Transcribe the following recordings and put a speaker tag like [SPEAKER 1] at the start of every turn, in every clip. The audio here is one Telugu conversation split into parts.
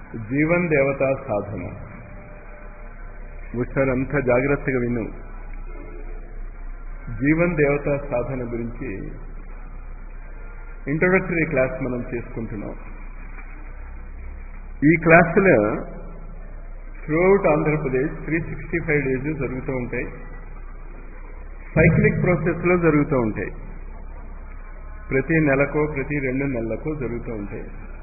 [SPEAKER 1] జీవన్ దేవతా సాధన ఒకసారి అంతా జాగ్రత్తగా విను జీవన్ దేవతా సాధన గురించి ఇంట్రొడక్టరీ క్లాస్ మనం చేసుకుంటున్నాం ఈ క్లాసులో throughout Andhra Pradesh three sixty five days జరుగుతూ ఉంటాయి సైక్లిక్ ప్రాసెస్లో జరుగుతూ ఉంటాయి ప్రతి నెలకో ప్రతి రెండు నెలలకో జరుగుతూ ఉంటాయి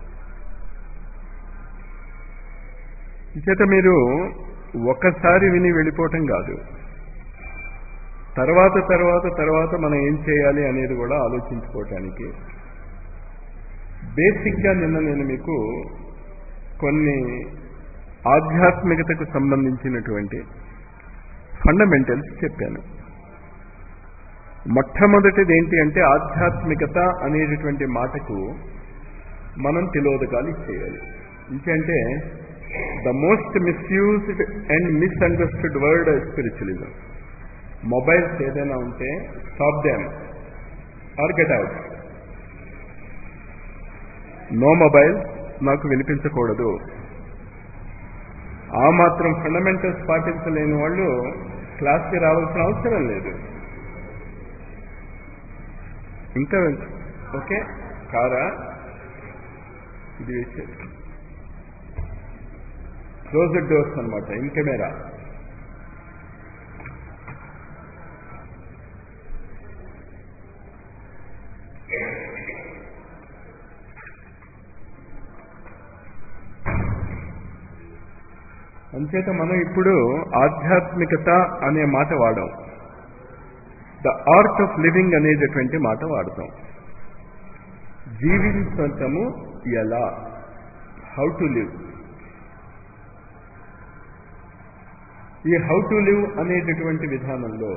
[SPEAKER 1] చేత మీరు ఒక్కసారి విని వెళ్ళిపోవటం కాదు తర్వాత తర్వాత తర్వాత మనం ఏం చేయాలి అనేది కూడా ఆలోచించుకోవటానికి బేసిక్గా నిన్న నేను మీకు కొన్ని ఆధ్యాత్మికతకు సంబంధించినటువంటి ఫండమెంటల్స్ చెప్పాను మొట్టమొదటిది ఏంటి అంటే ఆధ్యాత్మికత అనేటటువంటి మాటకు మనం తిలోదకాలు చేయాలి ఇంకంటే the most misused and misunderstood word spiritualism mobiles ఏదైనా ఉంటే stop them or get out no mobile నాకు వినిపించకూడదు ఆ మాత్రం ఫండమెంటల్స్ పాటించలేని వాళ్ళు క్లాస్కి రావాల్సిన అవసరం లేదు ఇంకా ఓకే కారా ఇది వేసేది క్లోజ్డ్ డోర్స్ అనమాట ఇన్ కెమెరా అంచేత మనం ఇప్పుడు ఆధ్యాత్మికత అనే మాట వాడాం ద ఆర్ట్ ఆఫ్ లివింగ్ అనేటటువంటి మాట వాడతాం జీవించటము ఎలా హౌ టు లివ్ ఈ హౌ టు లివ్ అనేటటువంటి విధానంలో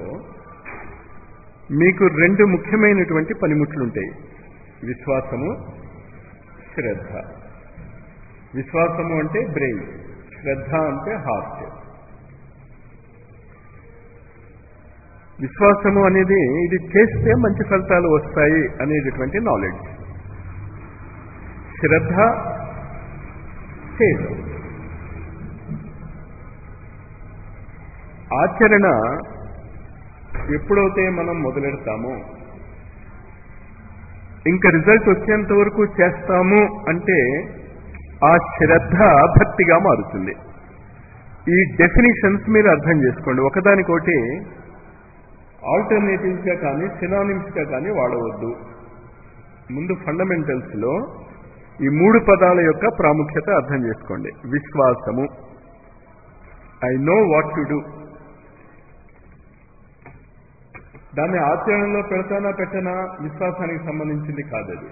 [SPEAKER 1] మీకు రెండు ముఖ్యమైనటువంటి పనిముట్లుంటాయి విశ్వాసము శ్రద్ధ విశ్వాసము అంటే బ్రెయిన్ శ్రద్ధ అంటే హార్ట్ విశ్వాసము అనేది ఇది చేస్తే మంచి ఫలితాలు వస్తాయి అనేటటువంటి నాలెడ్జ్ శ్రద్ధ చేయడం ఆచరణ ఎప్పుడైతే మనం మొదలెడతామో ఇంకా రిజల్ట్ వచ్చేంత వరకు చేస్తాము అంటే ఆ శ్రద్ధ భక్తిగా మారుతుంది ఈ డెఫినిషన్స్ మీరు అర్థం చేసుకోండి ఒకదానికోటి ఆల్టర్నేటివ్స్గా కానీ సినానిమ్స్గా కానీ వాడవద్దు ముందు ఫండమెంటల్స్లో ఈ మూడు పదాల యొక్క ప్రాముఖ్యత అర్థం చేసుకోండి విశ్వాసము I know what to do దాన్ని ఆచరణలో పెడతానా పెట్టనా విశ్వాసానికి సంబంధించింది కాదది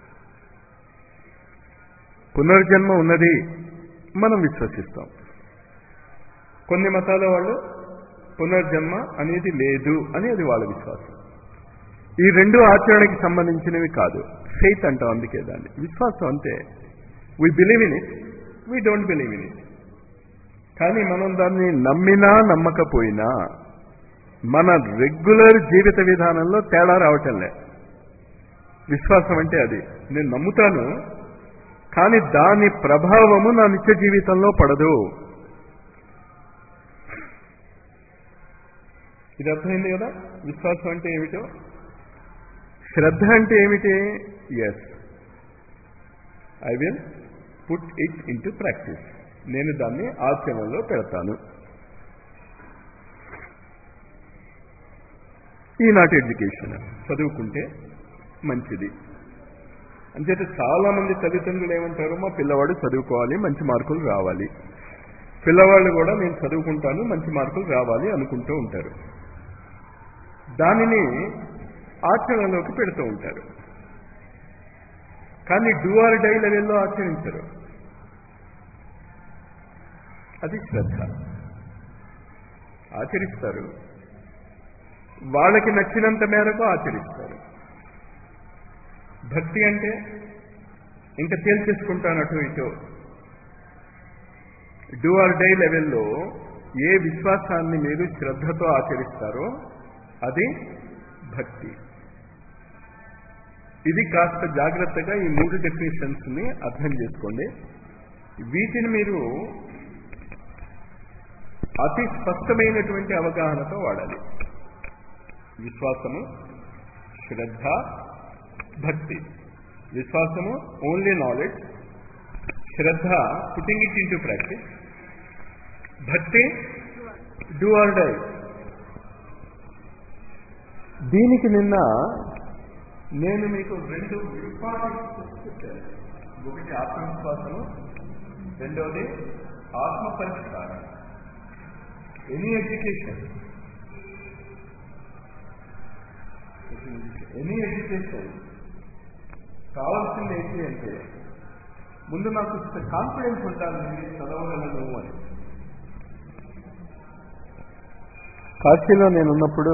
[SPEAKER 1] పునర్జన్మ ఉన్నది మనం విశ్వసిస్తాం కొన్ని మతాల వాళ్ళు పునర్జన్మ అనేది లేదు అని అది వాళ్ళ విశ్వాసం ఈ రెండు ఆచరణకి సంబంధించినవి కాదు ఫెయిత్ అంటాం అందుకే దాన్ని విశ్వాసం అంతే we believe in it we don't believe in it కానీ మనం దాన్ని నమ్మినా నమ్మకపోయినా మన రెగ్యులర్ జీవిత విధానంలో తేడా రావటం లే విశ్వాసం అంటే అది నేను నమ్ముతాను కానీ దాని ప్రభావము నా నిత్య జీవితంలో పడదు ఇది అర్థమైంది కదా విశ్వాసం అంటే ఏమిటో శ్రద్ధ అంటే ఏమిటి yes I will put it in practice నేను దాన్ని ఆచరణలో పెడతాను ఈనాటి ఎడ్యుకేషన్ చదువుకుంటే మంచిది అంచేత చాలా మంది తల్లిదండ్రులు ఏమంటారు మా పిల్లవాడు చదువుకోవాలి మంచి మార్కులు రావాలి పిల్లవాళ్ళు కూడా నేను చదువుకుంటాను మంచి మార్కులు రావాలి అనుకుంటూ ఉంటారు దానిని ఆచరణలోకి పెడుతూ ఉంటారు కానీ డూ ఆర్ డై లెవెల్లో ఆచరించరు అది శ్రద్ధ ఆచరిస్తారు వాళ్ళకి నచ్చినంత మేరకు ఆచరిస్తారు భక్తి అంటే ఇంకా తేల్చేసుకుంటాను అటు ఇటు డూ ఆర్ డై లెవెల్లో ఏ విశ్వాసాన్ని మీరు శ్రద్ధతో ఆచరిస్తారో అది భక్తి ఇది కాస్త జాగ్రత్తగా ఈ మూడు డెఫినేషన్స్ ని అర్థం చేసుకోండి వీటిని మీరు అతి స్పష్టమైనటువంటి అవగాహనతో వాడాలి విశ్వాసము శ్రద్ధ భక్తి విశ్వాసము ఓన్లీ నాలెడ్జ్ శ్రద్ధ పుట్టింగ్ ఇట్ ఇంటూ ప్రాక్టీస్ భక్తి డూ ఆర్ డై దీనికి నిన్న నేను మీకు రెండు చెప్పాను ఒకటి ఆత్మవిశ్వాసము రెండవది ఆత్మ పరిష్కారం ఎనీ ఎడ్యుకేషన్ ఎనీ ఎడ్యుకేషన్ కావాల్సింది ఏంటి అంటే ముందు నాకు కాన్ఫిడెన్స్ ఉంటాను నేను చదవగలను అని కాశీలో నేనున్నప్పుడు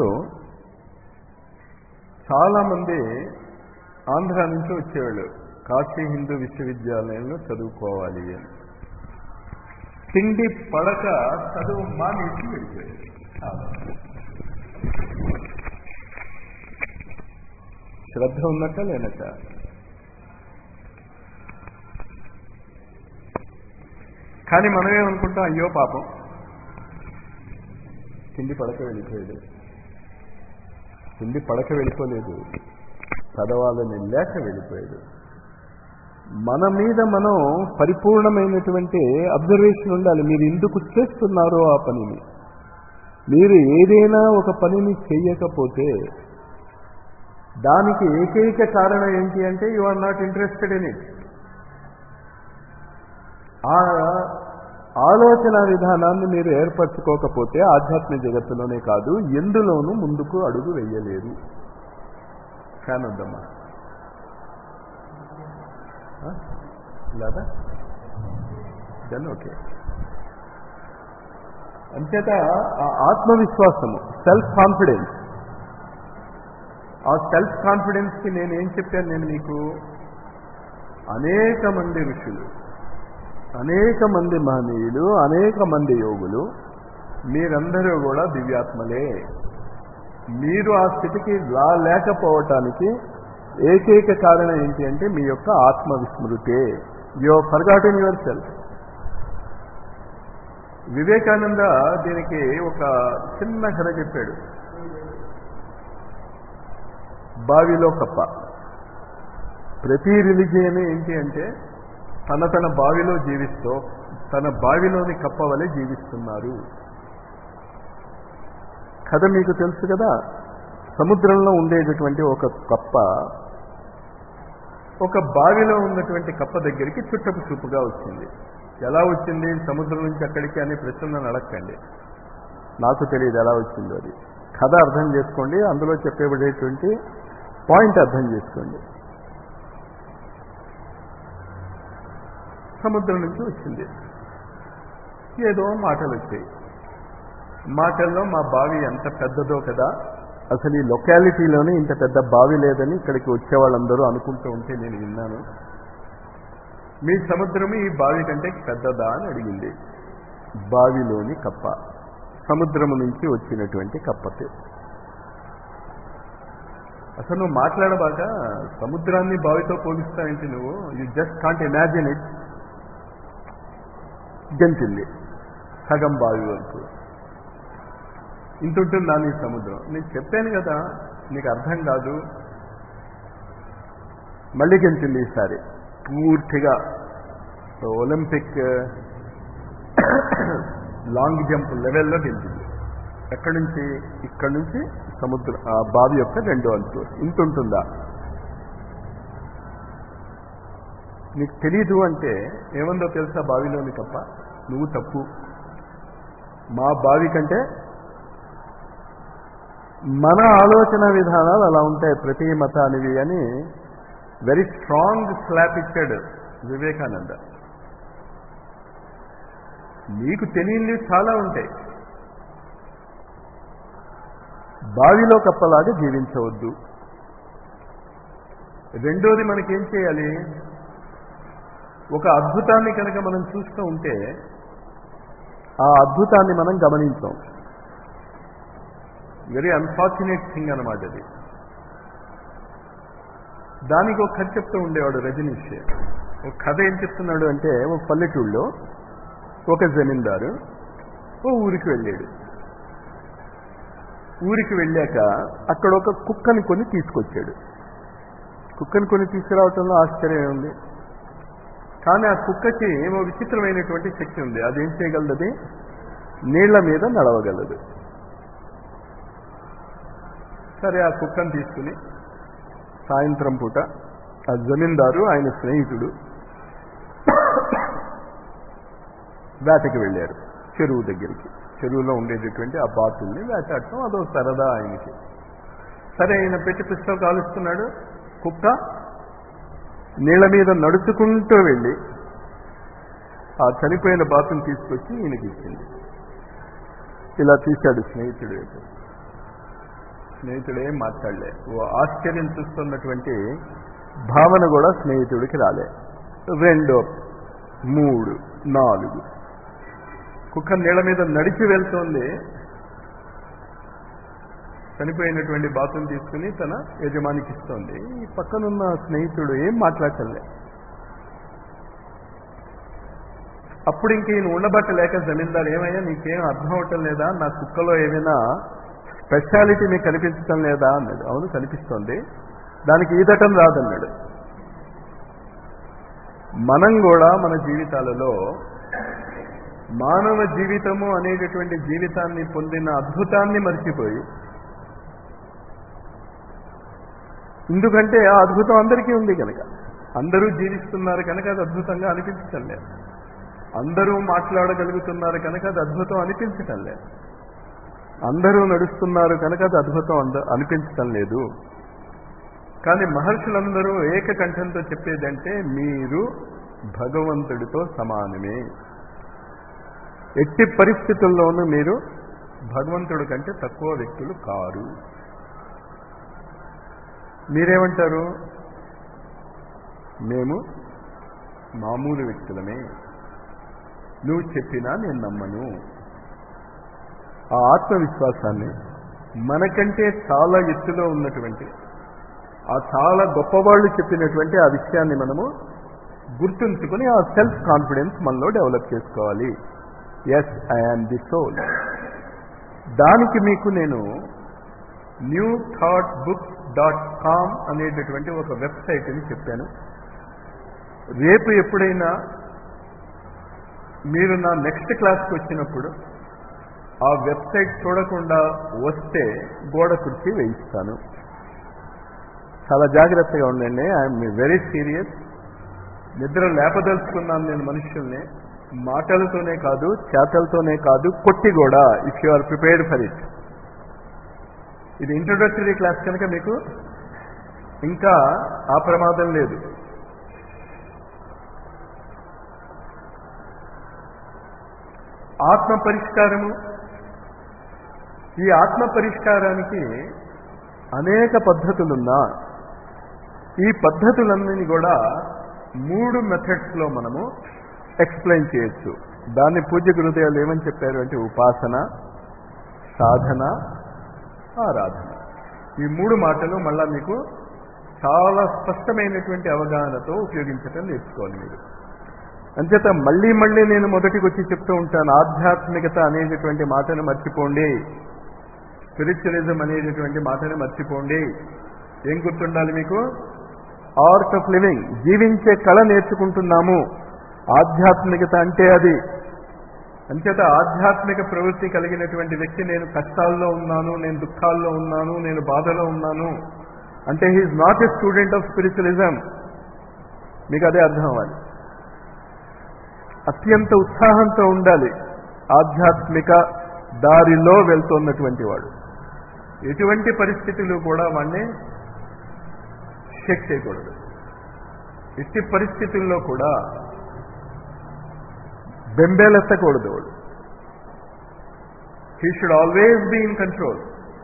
[SPEAKER 1] చాలా మంది ఆంధ్ర నుంచి వచ్చేవాళ్ళు కాశీ హిందూ విశ్వవిద్యాలయంలో చదువుకోవాలి అని తిండి పడక చదువు మానేసి వెళ్ళిపోయాడు చాలా శ్రద్ధ ఉన్నట్ట లేనట కానీ మనమేమనుకుంటాం అయ్యో పాపం తిండి పడక వెళ్ళిపోయాడు తిండి పడక వెళ్ళిపోలేదు చదవాలని లేక వెళ్ళిపోయాడు మన మీద మనం పరిపూర్ణమైనటువంటి అబ్జర్వేషన్ ఉండాలి మీరు ఎందుకు చేస్తున్నారో ఆ పనిని మీరు ఏదైనా ఒక పనిని చెయ్యకపోతే దానికి ఏకైక కారణం ఏంటి అంటే you are not interested in it ఆ ఆలోచన విధానాన్ని మీరు ఏర్పరచుకోకపోతే ఆధ్యాత్మిక జగత్తులోనే కాదు ఎందులోనూ ముందుకు అడుగు వెయ్యలేరు కానొద్దమ్మా లేదా దెన్ ఓకే అంచేత ఆ ఆత్మవిశ్వాసము సెల్ఫ్ కాన్ఫిడెన్స్ ఆ సెల్ఫ్ కాన్ఫిడెన్స్కి నేను ఏం చెప్పాను నేను మీకు అనేక మంది ఋషులు అనేక మంది మహనీయులు అనేక మంది యోగులు మీరందరూ కూడా దివ్యాత్మలే మీరు ఆ స్థితికి రా లేకపోవటానికి ఏకైక కారణం ఏంటి అంటే మీ యొక్క ఆత్మ విస్మృతే you forgotten yourself Vivekananda దీనికి ఒక చిన్న కథ చెప్పాడు బావిలో కప్ప ప్రతి రిలిజియన్ ఏంటి అంటే తన తన బావిలో జీవిస్తూ తన బావిలోని కప్ప వలె జీవిస్తున్నారు కథ మీకు తెలుసు కదా సముద్రంలో ఉండేటటువంటి ఒక కప్ప ఒక బావిలో ఉన్నటువంటి కప్ప దగ్గరికి చుట్టపు చూపుగా వచ్చింది ఎలా వచ్చింది సముద్రం నుంచి అక్కడికి అనే ప్రశ్న అడగండి నాకు తెలియదు ఎలా వచ్చిందో అది కథ అర్థం చేసుకోండి అందులో చెప్పబడేటువంటి పాయింట్ అర్థం చేసుకోండి సముద్రం నుంచి వచ్చింది ఏదో మాటలు వచ్చాయి మాటల్లో మా బావి ఎంత పెద్దదో కదా అసలు ఈ లొకాలిటీలోనే ఇంత పెద్ద బావి లేదని ఇక్కడికి వచ్చే వాళ్ళందరూ అనుకుంటూ ఉంటే నేను విన్నాను మీ సముద్రం ఈ బావి కంటే పెద్దదా అని అడిగింది బావిలోని కప్ప సముద్రము నుంచి వచ్చినటువంటి కప్పతే అసలు నువ్వు మాట్లాడబాక సముద్రాన్ని బావితో పోలిస్తావేంటి నువ్వు you just can't imagine it గంటింది సగం బావి వరకు ఇంత ఉంటుందా నీ సముద్రం నేను చెప్పాను కదా నీకు అర్థం కాదు మళ్ళీ గెలిచింది ఈసారి పూర్తిగా ఒలింపిక్ లాంగ్ జంప్ లెవెల్లో గెలిచింది ఎక్కడి నుంచి ఇక్కడి నుంచి సముద్ర ఆ బావి యొక్క రెండో అంచు ఇంత ఉంటుందా నీకు తెలీదు అంటే ఏముందో తెలుసా బావిలోని తప్ప నువ్వు తప్పు మా బావి కంటే మన ఆలోచన విధానాలు అలా ఉంటాయి ప్రతి మతానివి అని వెరీ స్ట్రాంగ్ స్లాప్ ఇచ్చాడు వివేకానంద మీకు తెలియనివి చాలా ఉంటాయి బావిలో కప్పలాగా జీవించవద్దు రెండోది మనకేం చేయాలి ఒక అద్భుతాన్ని కనుక మనం చూస్తూ ఉంటే ఆ అద్భుతాన్ని మనం గమనించాం వెరీ అన్ఫార్చునేట్ థింగ్ అనమాట అది దానికి ఒక కథ చెప్తూ ఉండేవాడు రజనీష్ ఒక కథ ఏం చెప్తున్నాడు అంటే ఒక పల్లెటూళ్ళలో ఒక జమీందారు ఓ ఊరికి వెళ్ళాడు ఊరికి వెళ్ళాక అక్కడ ఒక కుక్కని కొని తీసుకొచ్చాడు కుక్కని కొని తీసుకురావటంలో ఆశ్చర్యం ఉంది కానీ ఆ కుక్కకి ఏమో విచిత్రమైనటువంటి శక్తి ఉంది అదేం చేయగలదు అది నీళ్ల మీద నడవగలదు సరే ఆ కుక్కను తీసుకుని సాయంత్రం పూట ఆ జమీందారు ఆయన స్నేహితుడు వేటకి వెళ్ళారు చెరువు దగ్గరికి చెరువులో ఉండేటటువంటి ఆ బాతుల్ని వేటాడటం అదో సరదా ఆయనకి సరే ఆయన పెట్టి పిస్టల్ కాలుస్తున్నాడు కుక్క నీళ్ళ మీద నడుచుకుంటూ వెళ్ళి ఆ చనిపోయిన బాతుని తీసుకొచ్చి ఈయనకి ఇచ్చింది ఇలా తీశాడు స్నేహితుడు స్నేహితుడే మాట్లాడలే ఓ ఆశ్చర్యం చూస్తున్నటువంటి భావన కూడా స్నేహితుడికి రాలే రెండో మూడు నాలుగు కుక్క నీళ్ళ మీద నడిచి వెళ్తోంది చనిపోయినటువంటి బాతుని తీసుకుని తన యజమానికి ఇస్తోంది ఈ పక్కనున్న స్నేహితుడు ఏం మాట్లాడటంలే అప్పుడు ఇంక ఈయన ఉండబట్టలేక జమీందారు ఏమయ్యా నీకేం అర్థం అవటం లేదా నా కుక్కలో ఏమైనా స్పెషాలిటీ మీకు కనిపించటం లేదా అన్నాడు అవును కనిపిస్తోంది దానికి ఈదటం రాదన్నాడు మనం కూడా మన జీవితాలలో మానవ జీవితము అనేటటువంటి జీవితాన్ని పొందిన అద్భుతాన్ని మర్చిపోయి ఎందుకంటే ఆ అద్భుతం అందరికీ ఉంది కనుక అందరూ జీవిస్తున్నారు కనుక అది అద్భుతంగా అనిపించటం లేదు అందరూ మాట్లాడగలుగుతున్నారు కనుక అది అద్భుతం అనిపించటం లేదు అందరూ నడుస్తున్నారు కనుక అది అద్భుతం అంద అనిపించటం లేదు కానీ మహర్షులందరూ ఏకకంఠంతో చెప్పేదంటే మీరు భగవంతుడితో సమానమే ఎట్టి పరిస్థితుల్లోనూ మీరు భగవంతుడి కంటే తక్కువ వ్యక్తులు కారు మీరేమంటారు మేము మామూలు వ్యక్తులమే నువ్వు చెప్పినా నేను నమ్మను ఆ ఆత్మవిశ్వాసాన్ని మనకంటే చాలా ఎత్తులో ఉన్నటువంటి ఆ చాలా గొప్పవాళ్ళు చెప్పినటువంటి ఆ విషయాన్ని మనము గుర్తుంచుకొని ఆ సెల్ఫ్ కాన్ఫిడెన్స్ మనలో డెవలప్ చేసుకోవాలి ఎస్ ఐఆమ్ ది సోల్ దానికి మీకు నేను new thought books dot com అనేటటువంటి ఒక వెబ్సైట్ని చెప్పాను రేపు ఎప్పుడైనా మీరు నా నెక్స్ట్ క్లాస్కి వచ్చినప్పుడు ఆ వెబ్సైట్ చూడకుండా వస్తే గోడ కుర్చీ వేయిస్తాను చాలా జాగ్రత్తగా ఉండండి ఐఎమ్ వెరీ సీరియస్ నిద్ర లేపదలుచుకున్నాను నేను మనుషుల్ని మాటలతోనే కాదు చేతలతోనే కాదు కొట్టి కూడా if you are prepared for it ఇది ఇంట్రొడక్టరీ క్లాస్ కనుక మీకు ఇంకా ఆ ప్రమాదం లేదు ఆత్మ పరిష్కారము ఈ ఆత్మ పరిష్కారానికి అనేక పద్ధతులున్నా ఈ పద్ధతులన్నీ కూడా మూడు మెథడ్స్లో మనము ఎక్స్ప్లెయిన్ చేయొచ్చు దాన్ని పూజ్య గురుదేవులు ఏమని చెప్పారు అంటే ఉపాసన సాధన ఆరాధన ఈ మూడు మాటలు మళ్ళా మీకు చాలా స్పష్టమైనటువంటి అవగాహనతో ఉపయోగించటం నేర్చుకోవాలి మీరు అంచేత మళ్ళీ మళ్ళీ నేను మొదటికి వచ్చి చెప్తూ ఉంటాను ఆధ్యాత్మికత అనేటటువంటి మాటను మర్చిపోండి స్పిరిచువలిజం అనేటటువంటి మాటను మర్చిపోండి ఏం గుర్తుండాలి మీకు ఆర్ట్ ఆఫ్ లివింగ్ జీవించే కళ నేర్చుకుంటున్నాము ఆధ్యాత్మికత అంటే అది అంచేత ఆధ్యాత్మిక ప్రవృత్తి కలిగినటువంటి వ్యక్తి నేను కష్టాల్లో ఉన్నాను నేను దుఃఖాల్లో ఉన్నాను నేను బాధలో ఉన్నాను అంటే he's not a student of spiritualism మీకు అదే అర్థం అవ్వాలి అత్యంత ఉత్సాహంతో ఉండాలి ఆధ్యాత్మిక దారిలో వెళ్తున్నటువంటి వాడు ఎటువంటి పరిస్థితులు కూడా వాడిని షేక్ చేయకూడదు ఎట్టి పరిస్థితుల్లో కూడా బెంబేలెత్తకూడదు వాడు he should always be in control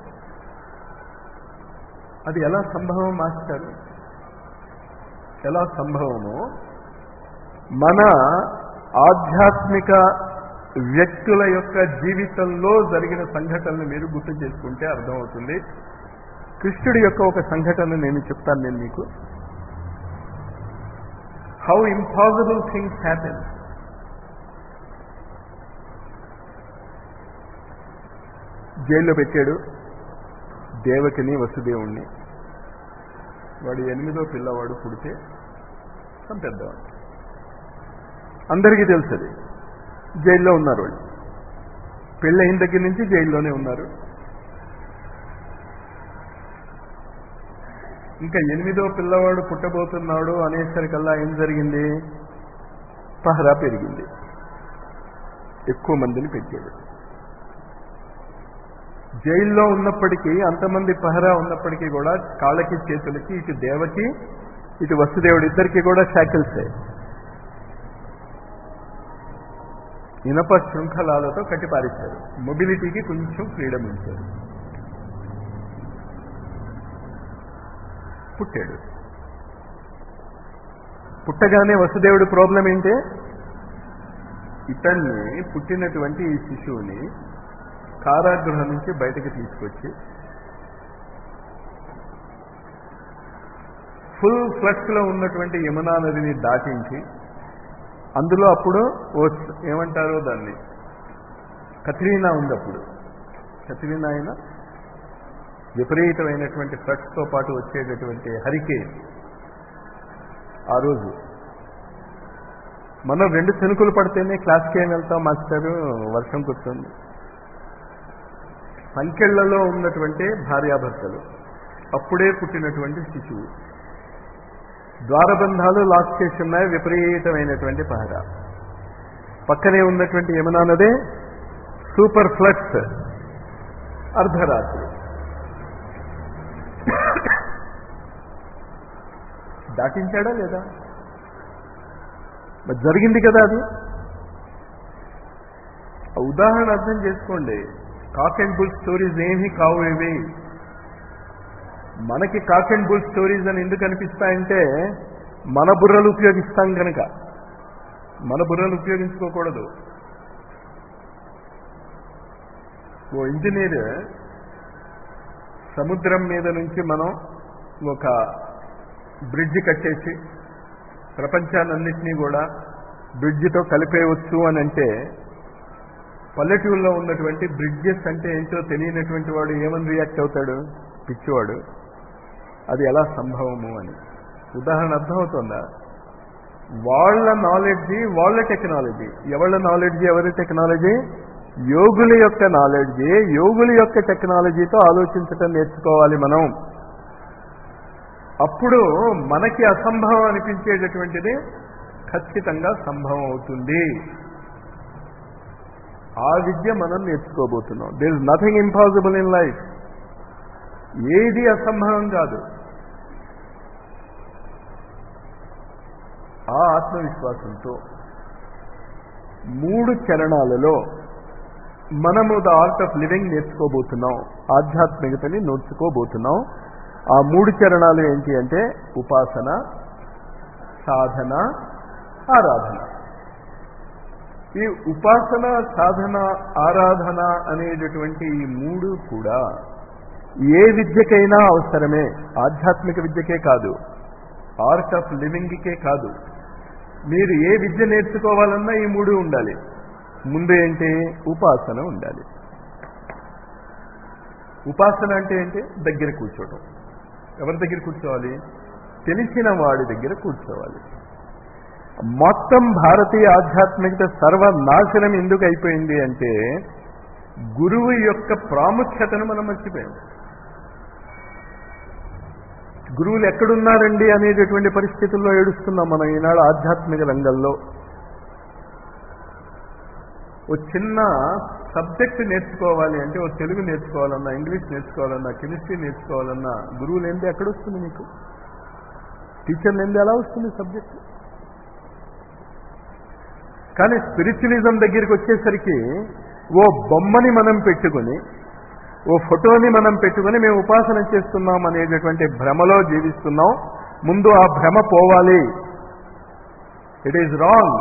[SPEAKER 1] అది ఎలా సంభవం మాస్టర్ ఎలా సంభవమో మన ఆధ్యాత్మిక వ్యక్తుల యొక్క జీవితంలో జరిగిన సంఘటనలు మీరు గుర్తు చేసుకుంటే అర్థమవుతుంది కృష్ణుడి యొక్క ఒక సంఘటన నేను చెప్తాను నేను మీకు హౌ ఇంపాసిబుల్ థింగ్స్ హ్యాపెన్ జైల్లో పెట్టాడు దేవకిని వసుదేవుణ్ణి వాడు ఎనిమిదో పిల్లవాడు పుడితే చంపేద్దాం అందరికీ తెలుసు అది జైల్లో ఉన్నారు వాళ్ళు పెళ్ళయిన దగ్గర నుంచి జైల్లోనే ఉన్నారు ఇంకా ఎనిమిదో పిల్లవాడు పుట్టబోతున్నాడు అనేసరికల్లా ఏం జరిగింది పహరా పెరిగింది ఎక్కువ మందిని పెట్టాడు జైల్లో ఉన్నప్పటికీ అంతమంది పహరా ఉన్నప్పటికీ కూడా కాళ్ళకి చేతులకి ఇటు దేవకి ఇటు వసుదేవుడు ఇద్దరికి కూడా షాకిల్సే ఇనప శృంఖలాలతో కట్టిపారేశారు మొబిలిటీకి కొంచెం ఫ్రీడమ్ ఇచ్చారు పుట్టాడు పుట్టగానే వసుదేవుడి ప్రాబ్లం ఏంటి ఇతన్ని పుట్టినటువంటి ఈ శిశువుని కారాగృహం నుంచి బయటకు తీసుకొచ్చి ఫుల్ ఫ్లక్స్ లో ఉన్నటువంటి యమునా నదిని దాటించి అందులో అప్పుడు ఓ ఏమంటారో దాన్ని కత్రీనా ఉంది అప్పుడు కత్రీనా అయినా విపరీతమైనటువంటి ఫ్లక్స్ తో పాటు వచ్చేటటువంటి హరికే ఆ రోజు మనం రెండు శనుకులు పడితేనే క్లాస్కి ఏం వెళ్తాం మాస్టారు వర్షం కురుతుంది సంఖ్యళ్లలో ఉన్నటువంటి భార్యాభర్తలు అప్పుడే పుట్టినటువంటి శిశువు ద్వారబంధాలు లాక్ చేసి ఉన్నాయి విపరీతమైనటువంటి పహర పక్కనే ఉన్నటువంటి యమునా నదే సూపర్ ఫ్లక్స్ అర్ధరాత్రి దాటించాడా లేదా మరి జరిగింది కదా అది ఆ ఉదాహరణ అర్థం చేసుకోండి కాక్ అండ్ బుల్ స్టోరీస్ ఏమీ కావు ఇవి మనకి కాక్ అండ్ బుల్ స్టోరీస్ అని ఎందుకు అనిపిస్తాయంటే మన బుర్రలు ఉపయోగిస్తాం కనుక మన బుర్రలు ఉపయోగించుకోకూడదు ఓ ఇంజనీర్ సముద్రం మీద నుంచి మనం ఒక బ్రిడ్జ్ కట్టేసి ప్రపంచాన్నింటినీ కూడా బ్రిడ్జితో కలిపేయవచ్చు అని అంటే పల్లెటూరులో ఉన్నటువంటి బ్రిడ్జెస్ అంటే ఏంటో తెలియనటువంటి వాడు ఏమని రియాక్ట్ అవుతాడు పిచ్చివాడు అది ఎలా సంభవము అని ఉదాహరణ అర్థమవుతుందా వాళ్ళ నాలెడ్జి వాళ్ళ టెక్నాలజీ ఎవళ్ళ నాలెడ్జి ఎవరి టెక్నాలజీ యోగుల యొక్క నాలెడ్జి యోగుల యొక్క టెక్నాలజీతో ఆలోచించటం నేర్చుకోవాలి మనం అప్పుడు మనకి అసంభవం అనిపించేటటువంటిది ఖచ్చితంగా సంభవం అవుతుంది ఆ విద్య మనం నేర్చుకోబోతున్నాం there is nothing impossible in life ఏది అసంభవం కాదు ఆ ఆత్మవిశ్వాసంతో మూడు చరణాలలో మనము ద ఆర్ట్ ఆఫ్ లివింగ్ నేర్చుకోబోతున్నాం ఆధ్యాత్మికతని నేర్చుకోబోతున్నాం ఆ మూడు చరణాలు ఏంటి అంటే ఉపాసన సాధన ఆరాధన ఈ ఉపాసన సాధన ఆరాధన అనేటటువంటి ఈ మూడు కూడా ఏ విద్యకైనా అవసరమే ఆధ్యాత్మిక విద్యకే కాదు ఆర్ట్ ఆఫ్ లివింగ్కే కాదు మీరు ఏ విద్య నేర్చుకోవాలన్నా ఈ మూడు ఉండాలి ముందు ఏంటి ఉపాసన ఉండాలి ఉపాసన అంటే ఏంటి దగ్గర కూర్చోవడం ఎవరి దగ్గర కూర్చోవాలి తెలిసిన వాడి దగ్గర కూర్చోవాలి మొత్తం భారతీయ ఆధ్యాత్మికత సర్వనాశనం ఎందుకు అయిపోయింది అంటే గురువు యొక్క ప్రాముఖ్యతను మనం మర్చిపోయాం గురువులు ఎక్కడున్నారండి అనేటటువంటి పరిస్థితుల్లో ఏడుస్తున్నాం మనం ఈనాడు ఆధ్యాత్మిక రంగంలో ఓ చిన్న సబ్జెక్ట్ నేర్చుకోవాలి అంటే ఓ తెలుగు నేర్చుకోవాలన్నా ఇంగ్లీష్ నేర్చుకోవాలన్నా కెమిస్ట్రీ నేర్చుకోవాలన్నా గురువు లేనిది ఎక్కడొస్తుంది మీకు టీచర్ లేనిది ఎలా వస్తుంది సబ్జెక్ట్ కానీ స్పిరిచువలిజం దగ్గరికి వచ్చేసరికి ఓ బొమ్మని మనం పెట్టుకుని ఓ ఫోటోని మనం పెట్టుకుని మేము ఉపాసన చేస్తున్నాం అనేటటువంటి భ్రమలో జీవిస్తున్నాం ముందు ఆ భ్రమ పోవాలి ఇట్ ఈజ్ రాంగ్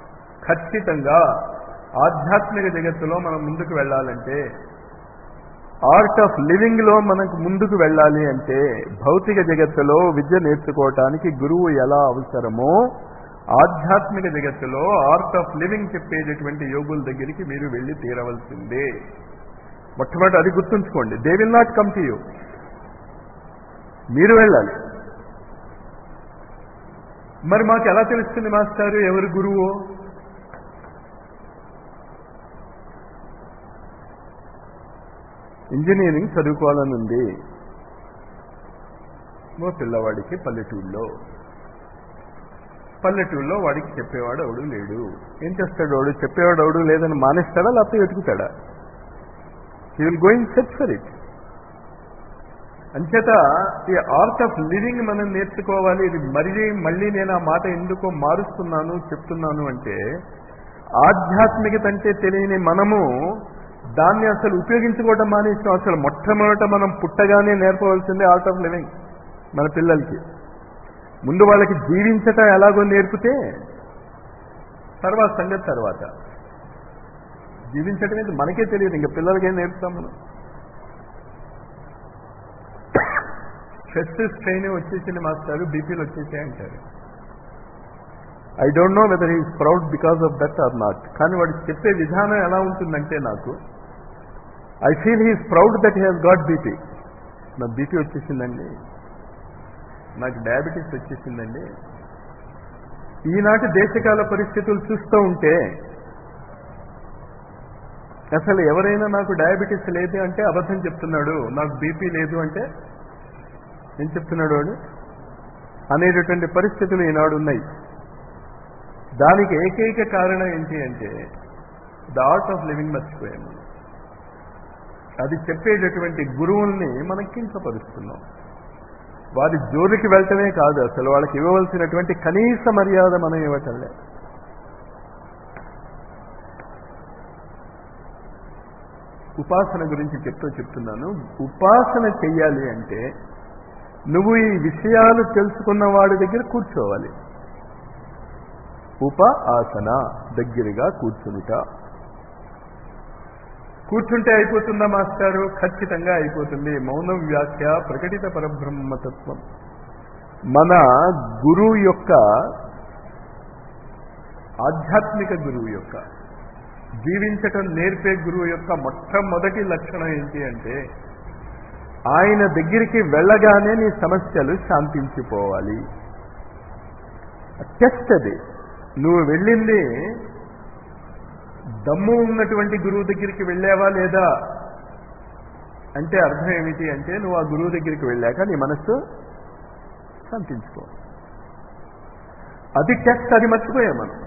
[SPEAKER 1] ఖచ్చితంగా ఆధ్యాత్మిక జగత్తులో మనం ముందుకు వెళ్ళాలంటే ఆర్ట్ ఆఫ్ లివింగ్ లో మనకు ముందుకు వెళ్ళాలి అంటే భౌతిక జగత్తులో విద్య నేర్చుకోవటానికి గురువు ఎలా అవసరమో ఆధ్యాత్మిక జగత్తులో ఆర్ట్ ఆఫ్ లివింగ్ చెప్పేటటువంటి యోగుల దగ్గరికి మీరు వెళ్ళి తీరవలసిందే మొట్టమొదటి అది గుర్తుంచుకోండి they will not come to you మీరు వెళ్ళాలి మరి మాకు ఎలా తెలుస్తుంది మాస్టారు ఎవరు గురువు ఇంజనీరింగ్ చదువుకోవాలనుంది ఓ పిల్లవాడికి పల్లెటూళ్ళలో పల్లెటూళ్ళలో వాడికి చెప్పేవాడు ఎవడు లేడు ఏం చేస్తాడు వాడు చెప్పేవాడు ఎవడు లేదని మానేస్తాడా లేకపోతే వెతుకుతాడా he will going search for it అంచేత ఈ ఆర్ట్ ఆఫ్ లివింగ్ మనం నేర్చుకోవాలి ఇది మళ్ళీ మళ్ళీ నేను ఆ మాట ఎందుకో మారుస్తున్నాను చెప్తున్నాను అంటే ఆధ్యాత్మికత అంటే తెలియని మనము దాన్ని అసలు ఉపయోగించుకోవటం మానేసాం అసలు మొట్టమొదట మనం పుట్టగానే నేర్పవలసింది ఆర్ట్ ఆఫ్ లివింగ్ మన పిల్లలకి ముందు వాళ్ళకి జీవించటం ఎలాగో నేర్పితే తర్వాత సంగతి తర్వాత జీవించటం అనేది మనకే తెలియదు ఇంకా పిల్లలకేం నేర్పుతాం మనం స్ట్రెస్ స్ట్రెయిన్ వచ్చేసింది మాస్టారు బీపీలు వచ్చేసాయి అంటారు I don't know whether is proud because of that or not కానీ వాడు చెప్పే విధానం ఎలా ఉంటుందంటే నాకు I feel he's proud that has got BP నాకు బీపీ వచ్చేసిందండి నాకు డయాబెటీస్ వచ్చేసిందండి ఈనాటి దేశకాల పరిస్థితులు చూస్తూ ఉంటే అసలు ఎవరైనా నాకు డయాబెటీస్ లేదు అంటే అబద్ధం చెప్తున్నాడు నాకు బీపీ లేదు అంటే ఏం చెప్తున్నాడు వాడు అనేటటువంటి పరిస్థితులు ఈనాడు ఉన్నాయి దానికి ఏకైక కారణం ఏంటి అంటే ద ఆర్ట్ ఆఫ్ లివింగ్ మర్చిపోయాము అది చెప్పేటటువంటి గురువుల్ని మనం కించపరుస్తున్నాం వారి జోలికి వెళ్ళటమే కాదు అసలు వాళ్ళకి ఇవ్వవలసినటువంటి కనీస మర్యాద మనం ఇవ్వటంలే ఉపాసన గురించి చెప్తూ చెప్తున్నాను ఉపాసన చెయ్యాలి అంటే నువ్వు ఈ విషయాలు తెలుసుకున్న వాడి దగ్గర కూర్చోవాలి ఉప ఆసన దగ్గరగా కూర్చునుట కూర్చుంటే అయిపోతుందా మాస్టారు ఖచ్చితంగా అయిపోతుంది మౌనం వ్యాఖ్య ప్రకటిత పరబ్రహ్మతత్వం మన గురువు యొక్క ఆధ్యాత్మిక గురువు యొక్క జీవించటం నేర్పే గురువు యొక్క మొట్టమొదటి లక్షణం ఏంటి అంటే ఆయన దగ్గరికి వెళ్ళగానే నీ సమస్యలు శాంతించిపోవాలి టెస్ట్ అది నువ్వు వెళ్ళింది దమ్ము ఉన్నటువంటి గురువు దగ్గరికి వెళ్ళావా లేదా అంటే అర్థం ఏమిటి అంటే నువ్వు ఆ గురువు దగ్గరికి వెళ్ళాక నీ మనస్సు శాంతించుకో అది టెస్ట్ అది మర్చిపోయాం మనం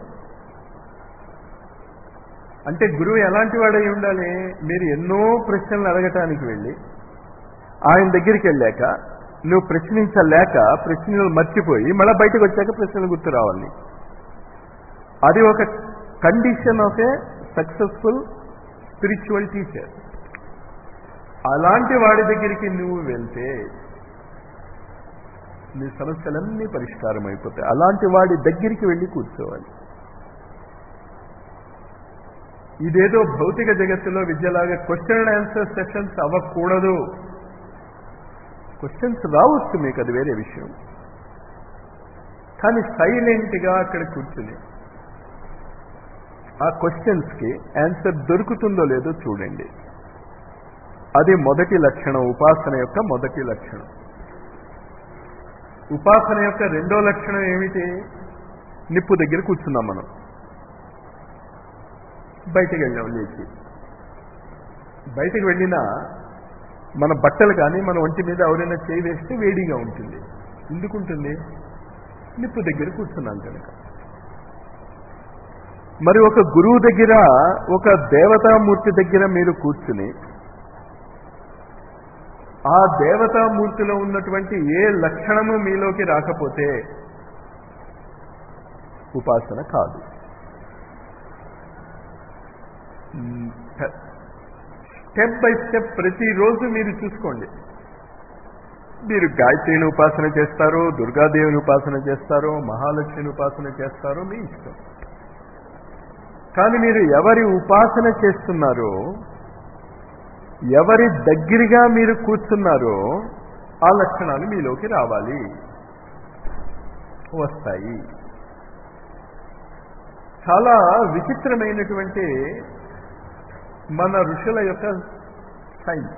[SPEAKER 1] అంటే గురువు ఎలాంటి వాడై ఉండాలి మీరు ఎన్నో ప్రశ్నలు అడగటానికి వెళ్ళి ఆయన దగ్గరికి వెళ్ళాక నువ్వు ప్రశ్నించలేక ప్రశ్నలు మర్చిపోయి మళ్ళీ బయటకు వచ్చాక ప్రశ్నలు గుర్తు రావాలి అది ఒక condition of a successful spiritual teacher అలాంటి వాడి దగ్గరికి నువ్వు వెళ్తే నీ సమస్యలన్నీ పరిష్కారం అయిపోతాయి అలాంటి వాడి దగ్గరికి వెళ్ళి కూర్చోవాలి ఇదేదో భౌతిక జగత్తులో విద్యలాగా క్వశ్చన్ అండ్ ఆన్సర్ సెషన్స్ అవ్వకూడదు క్వశ్చన్స్ రావచ్చు మీకు అది వేరే విషయం కానీ సైలెంట్గా అక్కడ కూర్చుని ఆ క్వశ్చన్స్కి ఆన్సర్ దొరుకుతుందో లేదో చూడండి అది మొదటి లక్షణం ఉపాసన యొక్క మొదటి లక్షణం ఉపాసన యొక్క రెండో లక్షణం ఏమిటి నిప్పు దగ్గర కూర్చున్నాం మనం బయటకు వెళ్ళాం లేచి బయటకు వెళ్ళినా మన బట్టలు కానీ మన ఒంటి మీద ఎవరైనా చేయి వేస్తే వేడిగా ఉంటుంది ఎందుకుంటుంది నిప్పు దగ్గర కూర్చున్నాం కనుక మరి ఒక గురువు దగ్గర ఒక దేవతామూర్తి దగ్గర మీరు కూర్చుని ఆ దేవతామూర్తిలో ఉన్నటువంటి ఏ లక్షణము మీలోకి రాకపోతే ఉపాసన కాదు స్టెప్ బై స్టెప్ ప్రతిరోజు మీరు చూసుకోండి మీరు గాయత్రిని ఉపాసన చేస్తారో దుర్గాదేవిని ఉపాసన చేస్తారో మహాలక్ష్మిని ఉపాసన చేస్తారో మీ ఇష్టం కానీ మీరు ఎవరి ఉపాసన చేస్తున్నారో ఎవరి దగ్గరగా మీరు కూర్చున్నారో ఆ లక్షణాలు మీలోకి రావాలి వస్తాయి చాలా విచిత్రమైనటువంటి మన ఋషుల యొక్క సైన్స్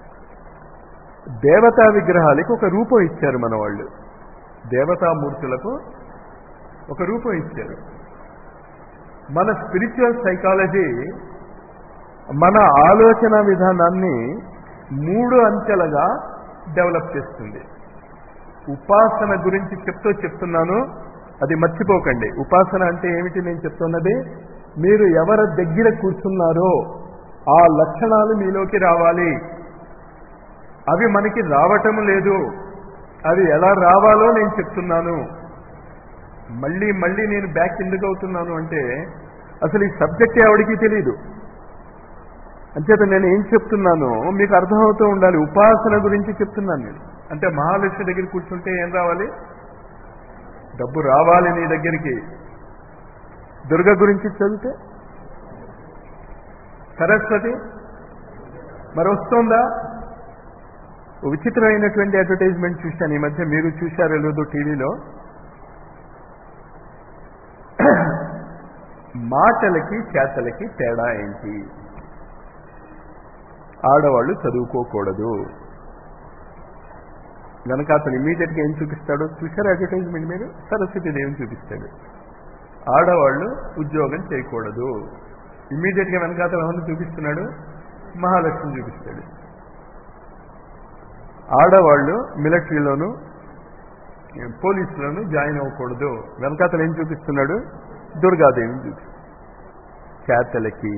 [SPEAKER 1] దేవతా విగ్రహాలకి ఒక రూపం ఇచ్చారు మన వాళ్ళు దేవతామూర్తులకు ఒక రూపం ఇచ్చారు మన స్పిరిచువల్ సైకాలజీ మన ఆలోచన విధానాన్ని మూడు అంచెలుగా డెవలప్ చేస్తుంది ఉపాసన గురించి చెప్తూ చెప్తున్నాను అది మర్చిపోకండి ఉపాసన అంటే ఏమిటి నేను చెప్తున్నది మీరు ఎవరి దగ్గర కూర్చున్నారో ఆ లక్షణాలు మీలోకి రావాలి అవి మనకి రావటం లేదు అవి ఎలా రావాలో నేను చెప్తున్నాను మళ్ళీ మళ్ళీ నేను బ్యాక్ ఎందుకు అవుతున్నాను అంటే అసలు ఈ సబ్జెక్ట్ ఎవడికి తెలియదు అంచేత నేను ఏం చెప్తున్నానో మీకు అర్థమవుతూ ఉండాలి ఉపాసన గురించి చెప్తున్నాను నేను అంటే మహాలక్ష్మి దగ్గర కూర్చుంటే ఏం రావాలి డబ్బు రావాలి నీ దగ్గరికి దుర్గ గురించి చదివితే సరస్వతి మరి వస్తుందా ఓ విచిత్రమైనటువంటి అడ్వర్టైజ్మెంట్ చూశాను ఈ మధ్య మీరు చూశారో లేదో టీవీలో మాటలకి చేతలకి తేడా ఏంటి ఆడవాళ్ళు చదువుకోకూడదు గనక అతను ఇమీడియట్గా ఏం చూపిస్తాడో చూశారు అడ్వర్టైజ్మెంట్ మీరు సరస్వతి దేవిని చూపిస్తాడు ఆడవాళ్ళు ఉద్యోగం చేయకూడదు ఇమీడియట్గా వెనకాతలు ఎవరిని చూపిస్తున్నాడు మహాలక్ష్మి చూపిస్తాడు ఆడవాళ్ళు మిలిటరీలోను పోలీసులోను జాయిన్ అవ్వకూడదు వెనకాతలు ఏం చూపిస్తున్నాడు దుర్గాదేవిని చూపిస్తాడు చేతలకి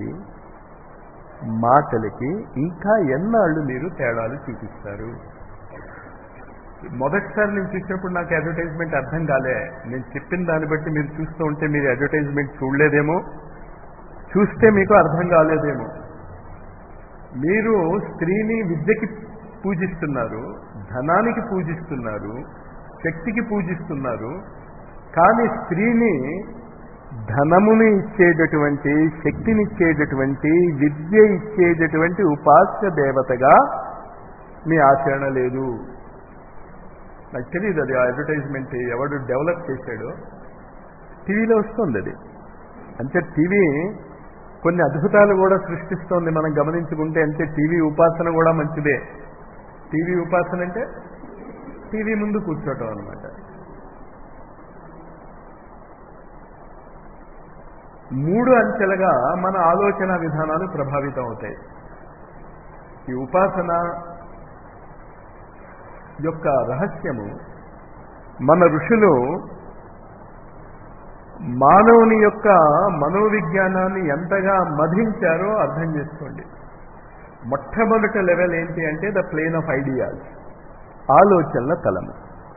[SPEAKER 1] మాటలకి ఇంకా ఎన్నాళ్ళు మీరు తేడాలు చూపిస్తారు మొదటిసారి నేను చూసినప్పుడు నాకు అడ్వర్టైజ్మెంట్ అర్థం కాలే నేను చెప్పిన దాన్ని బట్టి మీరు చూస్తూ ఉంటే మీరు అడ్వర్టైజ్మెంట్ చూడలేదేమో చూస్తే మీకు అర్థం కాలేదేమో మీరు స్త్రీని విద్యకి పూజిస్తున్నారు ధనానికి పూజిస్తున్నారు శక్తికి పూజిస్తున్నారు కానీ స్త్రీని ధనముని ఇచ్చేటటువంటి శక్తిని ఇచ్చేటటువంటి విద్య ఇచ్చేటటువంటి ఉపాస్య దేవతగా మీ ఆచరణ లేదు నాకు తెలియదు అది ఆ అడ్వర్టైజ్మెంట్ ఎవడు డెవలప్ చేశాడో టీవీలో వస్తుంది అది అంటే టీవీ కొన్ని అద్భుతాలు కూడా సృష్టిస్తోంది మనం గమనించుకుంటే అంటే టీవీ ఉపాసన కూడా మంచిదే టీవీ ఉపాసన అంటే టీవీ ముందు కూర్చోవటం అనమాట మూడు అంచెలుగా మన ఆలోచన విధానాలు ప్రభావితం అవుతాయి ఈ ఉపాసన యొక్క రహస్యము మన ఋషులు మానవుని యొక్క మనోవిజ్ఞానాన్ని ఎంతగా మధించారో అర్థం చేసుకోండి మొట్టమొదటి లెవెల్ ఏంటి అంటే ద ప్లేన్ ఆఫ్ ఐడియాస్ ఆలోచనల తలము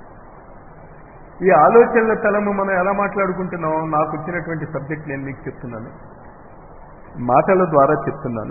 [SPEAKER 1] ఈ ఆలోచనల తలము మనం ఎలా మాట్లాడుకుంటున్నాం నాకు వచ్చినటువంటి సబ్జెక్ట్ నేను మీకు చెప్తున్నాను మాటల ద్వారా చెప్తున్నాను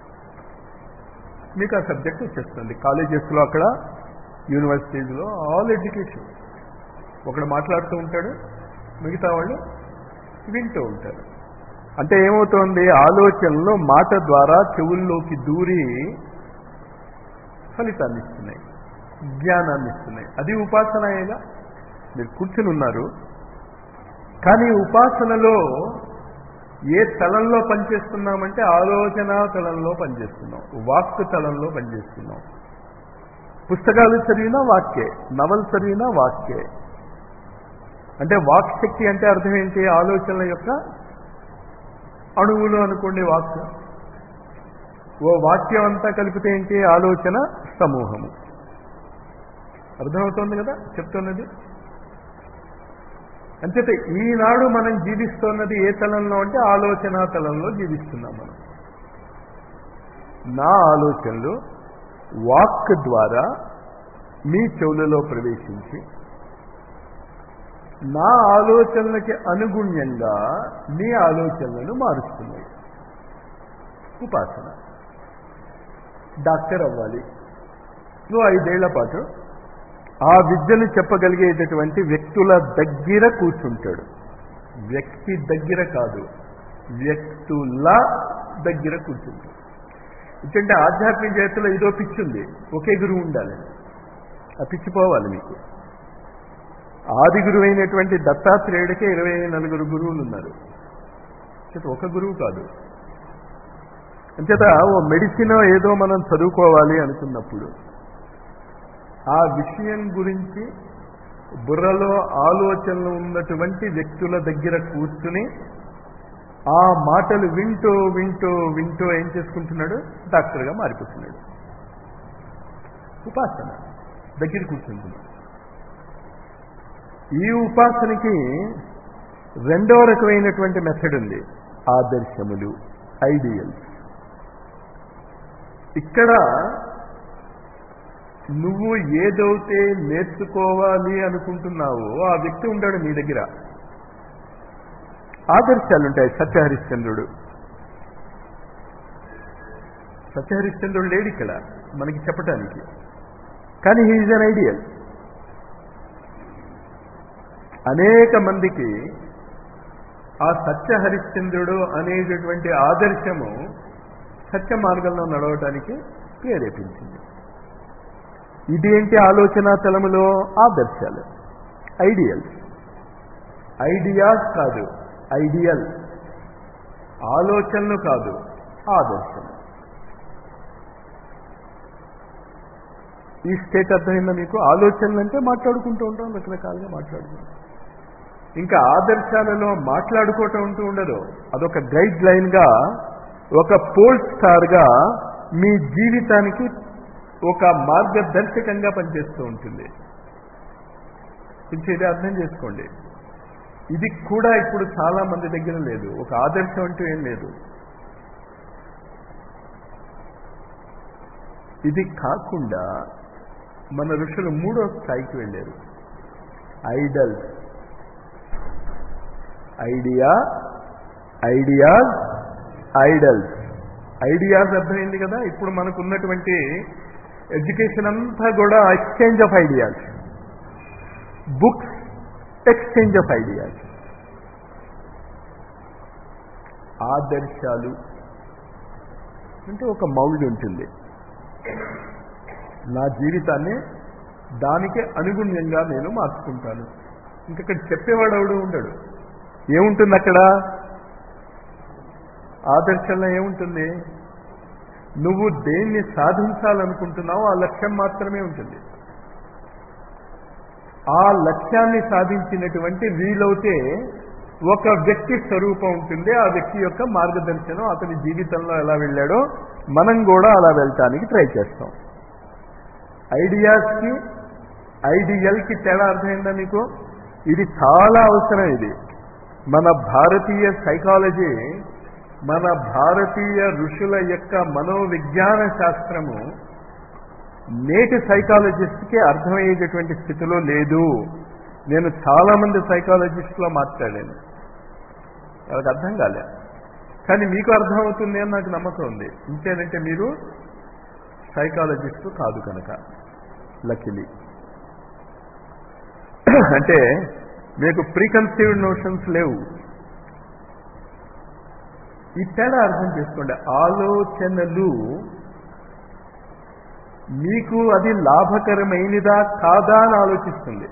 [SPEAKER 1] మీకు ఆ సబ్జెక్ట్ వచ్చేస్తుంది కాలేజెస్లో అక్కడ యూనివర్సిటీస్లో ఆల్ ఎడ్యుకేషన్ ఒకడు మాట్లాడుతూ ఉంటాడు మిగతా వాళ్ళు వింటూ ఉంటారు అంటే ఏమవుతోంది ఆలోచనలు మాట ద్వారా చెవుల్లోకి దూరి ఫలితాన్ని ఇస్తున్నాయి జ్ఞానాన్ని ఇస్తున్నాయి అది ఉపాసనయేగా మీరు కూర్చుని ఉన్నారు కానీ ఉపాసనలో ఏ తలంలో పనిచేస్తున్నామంటే ఆలోచన తలంలో పనిచేస్తున్నాం వాక్ తలంలో పనిచేస్తున్నాం పుస్తకాలు చదివినా వాక్యే నవల్ చదివినా వాక్యే అంటే వాక్ శక్తి అంటే అర్థం ఏంటి ఆలోచనల యొక్క అణువులు అనుకోండి వాక్ ఓ వాక్యం అంతా కలిపితే ఏంటి ఆలోచన సమూహము అర్థమవుతోంది కదా చెప్తున్నది అంచేత ఈనాడు మనం జీవిస్తున్నది ఏ తలంలో అంటే ఆలోచన తలంలో జీవిస్తున్నాం మనం నా ఆలోచనలు వాక్ ద్వారా మీ చెవులలో ప్రవేశించి నా ఆలోచనలకి అనుగుణ్యంగా మీ ఆలోచనలను మారుస్తున్నాయి ఉపాసన డాక్టర్ అవ్వాలి నువ్వు ఐదేళ్ల పాటు ఆ విద్యను చెప్పగలిగేటటువంటి వ్యక్తుల దగ్గర కూర్చుంటాడు వ్యక్తి దగ్గర కాదు వ్యక్తుల దగ్గర కూర్చుంటాడు ఎందుకంటే ఆధ్యాత్మిక జగత్తులో ఇదో పిచ్చి ఉంది ఒకే గురువు ఉండాలి ఆ పిచ్చి పోవాలి మీకు ఆది గురువు అయినటువంటి దత్తాత్రేయుడికే ఇరవై నలుగురు గురువులు ఉన్నారు చేత ఒక గురువు కాదు అంచేత ఓ మెడిసిన్ ఏదో మనం చదువుకోవాలి అనుకున్నప్పుడు ఆ విషయం గురించి బుర్రలో ఆలోచనలు ఉన్నటువంటి వ్యక్తుల దగ్గర కూర్చుని ఆ మాటలు వింటూ వింటూ వింటూ ఏం చేసుకుంటున్నాడు డాక్టర్గా మారిపోతున్నాడు ఉపాసన దగ్గర కూర్చుంటున్నాడు ఈ ఉపాసనకి రెండవ రకమైనటువంటి మెథడ్ ఉంది ఆదర్శములు ఐడియల్స్ ఇక్కడ నువ్వు ఏదైతే నేర్చుకోవాలి అనుకుంటున్నావో ఆ వ్యక్తి ఉంటాడు నీ దగ్గర ఆదర్శాలు ఉంటాయి సత్యహరిశ్చంద్రుడు సత్యహరిశ్చంద్రుడు లేడు ఇక్కడ మనకి చెప్పటానికి కానీ హీఈస్ అన్ ఐడియల్ అనేక మందికి ఆ సత్య హరిశ్చంద్రుడు అనేటటువంటి ఆదర్శము సత్య మార్గంలో నడవటానికి ప్రేరేపించింది ఇదేంటి ఆలోచన తలములో ఆదర్శాలు ఐడియల్స్ ఐడియాస్ కాదు ఐడియల్ ఆలోచనలు కాదు ఆదర్శం ఈ స్టేట్ అర్థమైందా మీకు ఆలోచనలు అంటే మాట్లాడుకుంటూ ఉంటాం రకరకాలుగా మాట్లాడుకుంటాం ఇంకా ఆదర్శాలలో మాట్లాడుకోవటం ఉంటూ ఉండదు అదొక గైడ్ లైన్ గా ఒక పోల్ స్టార్ గా మీ జీవితానికి ఒక మార్గదర్శకంగా పనిచేస్తూ ఉంటుంది కొంచెం ఇది అర్థం చేసుకోండి ఇది కూడా ఇప్పుడు చాలా మంది దగ్గర లేదు ఒక ఆదర్శం అంటూ ఏం లేదు ఇది కాకుండా మన ఋషులు మూడో స్థాయికి వెళ్ళారు idols idea ideas idols ideas అర్థమైంది కదా ఇప్పుడు మనకు ఉన్నటువంటి ఎడ్యుకేషన్ అంతా కూడా exchange of ideas books exchange of ideas ఆదర్శాలు అంటే ఒక మౌల్డ్ ఉంటుంది నా జీవితాన్ని దానికి అనుగుణ్యంగా నేను మార్చుకుంటాను ఇంకక్కడ చెప్పేవాడు ఎవడు ఉండడు ఏముంటుంది అక్కడ ఆదర్శంలో ఏముంటుంది నువ్వు దేన్ని సాధించాలనుకుంటున్నావో ఆ లక్ష్యం మాత్రమే ఉంటుంది ఆ లక్ష్యాన్ని సాధించినటువంటి వీలవుతే ఒక వ్యక్తి స్వరూపం ఉంటుంది ఆ వ్యక్తి యొక్క మార్గదర్శనం అతని జీవితంలో ఎలా వెళ్ళాడో మనం కూడా అలా వెళ్ళటానికి ట్రై చేస్తాం ఐడియాస్కి ఐడియల్కి తేడా అర్థమైందా మీకు ఇది చాలా అవసరం ఇది మన భారతీయ సైకాలజీ మన భారతీయ ఋషుల యొక్క మనోవిజ్ఞాన శాస్త్రము నేటి సైకాలజిస్ట్కి అర్థమయ్యేటటువంటి స్థితిలో లేదు నేను చాలా మంది సైకాలజిస్ట్లో మాట్లాడాను వాళ్ళకి అర్థం కాలే కానీ మీకు అర్థమవుతుంది అని నాకు నమ్మకం ఉంది ఇంకేనంటే మీరు సైకాలజిస్ట్ కాదు కనుక లక్కిలి అంటే మీకు ప్రీకన్సీవ్డ్ నోషన్స్ లేవు ఈ తేడా అర్థం చేసుకోండి ఆలోచనలు మీకు అది లాభకరమైనదా కాదా అని ఆలోచిస్తుంది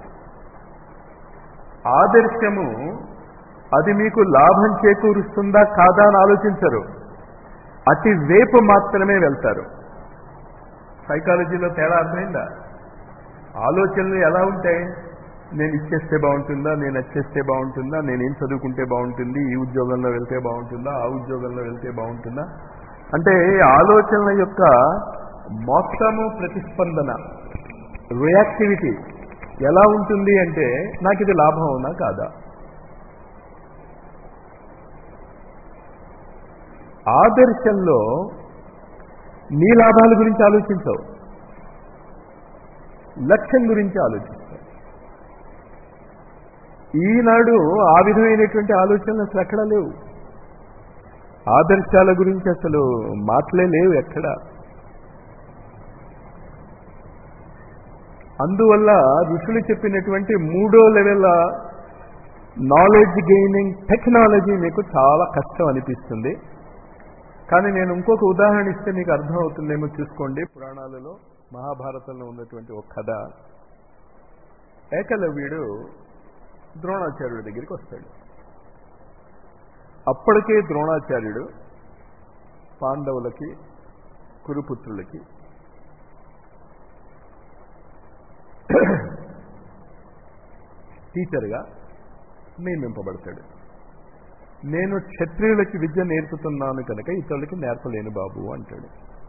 [SPEAKER 1] ఆదర్శము అది మీకు లాభం చేకూరుస్తుందా కాదా అని ఆలోచించరు అతి వేపు మాత్రమే వెళ్తారు సైకాలజీలో తేడా అర్థమైందా ఆలోచనలు ఎలా ఉంటాయి నేను ఇచ్చేస్తే బాగుంటుందా నేను వచ్చేస్తే బాగుంటుందా నేనేం చదువుకుంటే బాగుంటుంది ఈ ఉద్యోగంలో వెళ్తే బాగుంటుందా ఆ ఉద్యోగంలో వెళ్తే బాగుంటుందా అంటే ఆలోచనల యొక్క మొత్తము ప్రతిస్పందన రియాక్టివిటీ ఎలా ఉంటుంది అంటే నాకు ఇది లాభం అవునా కాదా ఆదర్శంలో నీ లాభాల గురించి ఆలోచించవు లక్ష్యం గురించి ఆలోచిస్తావు ఈనాడు ఆ విధమైనటువంటి ఆలోచనలు అసలు ఎక్కడా లేవు ఆదర్శాల గురించి అసలు మాటలే లేవు ఎక్కడ అందువల్ల ఋషులు చెప్పినటువంటి మూడో లెవెల్ నాలెడ్జ్ గెయినింగ్ టెక్నాలజీ మీకు చాలా కష్టం అనిపిస్తుంది కానీ నేను ఇంకొక ఉదాహరణ ఇస్తే మీకు అర్థం అవుతుందేమో చూసుకోండి పురాణాలలో మహాభారతంలో ఉన్నటువంటి ఒక కథ ఏకలవ్యుడు ద్రోణాచార్యుడి దగ్గరికి వస్తాడు అప్పటికే ద్రోణాచార్యుడు పాండవులకి కురుపుత్రులకి టీచర్గా నియమింపబడతాడు నేను క్షత్రియులకి విద్య నేర్పుతున్నాను కనుక ఇతరులకి నేర్పలేను బాబు అంటాడు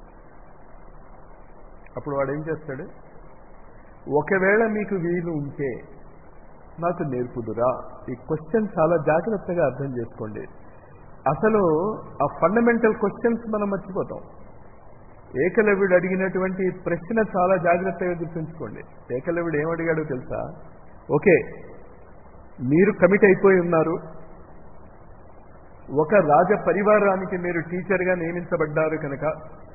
[SPEAKER 1] అప్పుడు వాడు ఏం చేస్తాడు ఒకవేళ మీకు వీలు ఉంటే నాకు నేర్పుదురా ఈ క్వశ్చన్ చాలా జాగ్రత్తగా అర్థం చేసుకోండి అసలు ఆ ఫండమెంటల్ క్వశ్చన్స్ మనం మర్చిపోతాం ఏకలవ్యుడు అడిగినటువంటి ప్రశ్న చాలా జాగ్రత్తగా గుర్తుంచుకోండి ఏకలవ్యుడు ఏమడిగాడో తెలుసా ఓకే మీరు కమిట్ అయిపోయి ఉన్నారు ఒక రాజ పరివారానికి మీరు టీచర్గా నియమించబడ్డారు కనుక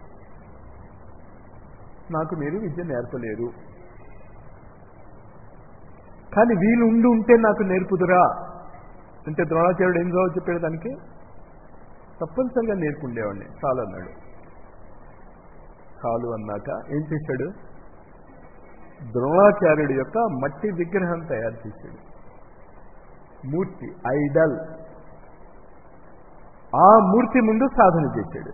[SPEAKER 1] నాకు మీరు విద్య నేర్పలేరు కానీ వీలు ఉండి ఉంటే నాకు నేర్పుదురా అంటే ద్రోణాచార్యుడు ఏం జవాబు చెప్పాడు దానికి తప్పనిసరిగా నేర్పుండేవాడిని చాలు అన్నాడు చాలు అన్నాక ఏం చేశాడు ద్రోణాచార్యుడి యొక్క మట్టి విగ్రహం తయారు చేశాడు మూర్తి ఐడల్ ఆ మూర్తి ముందు సాధన చేశాడు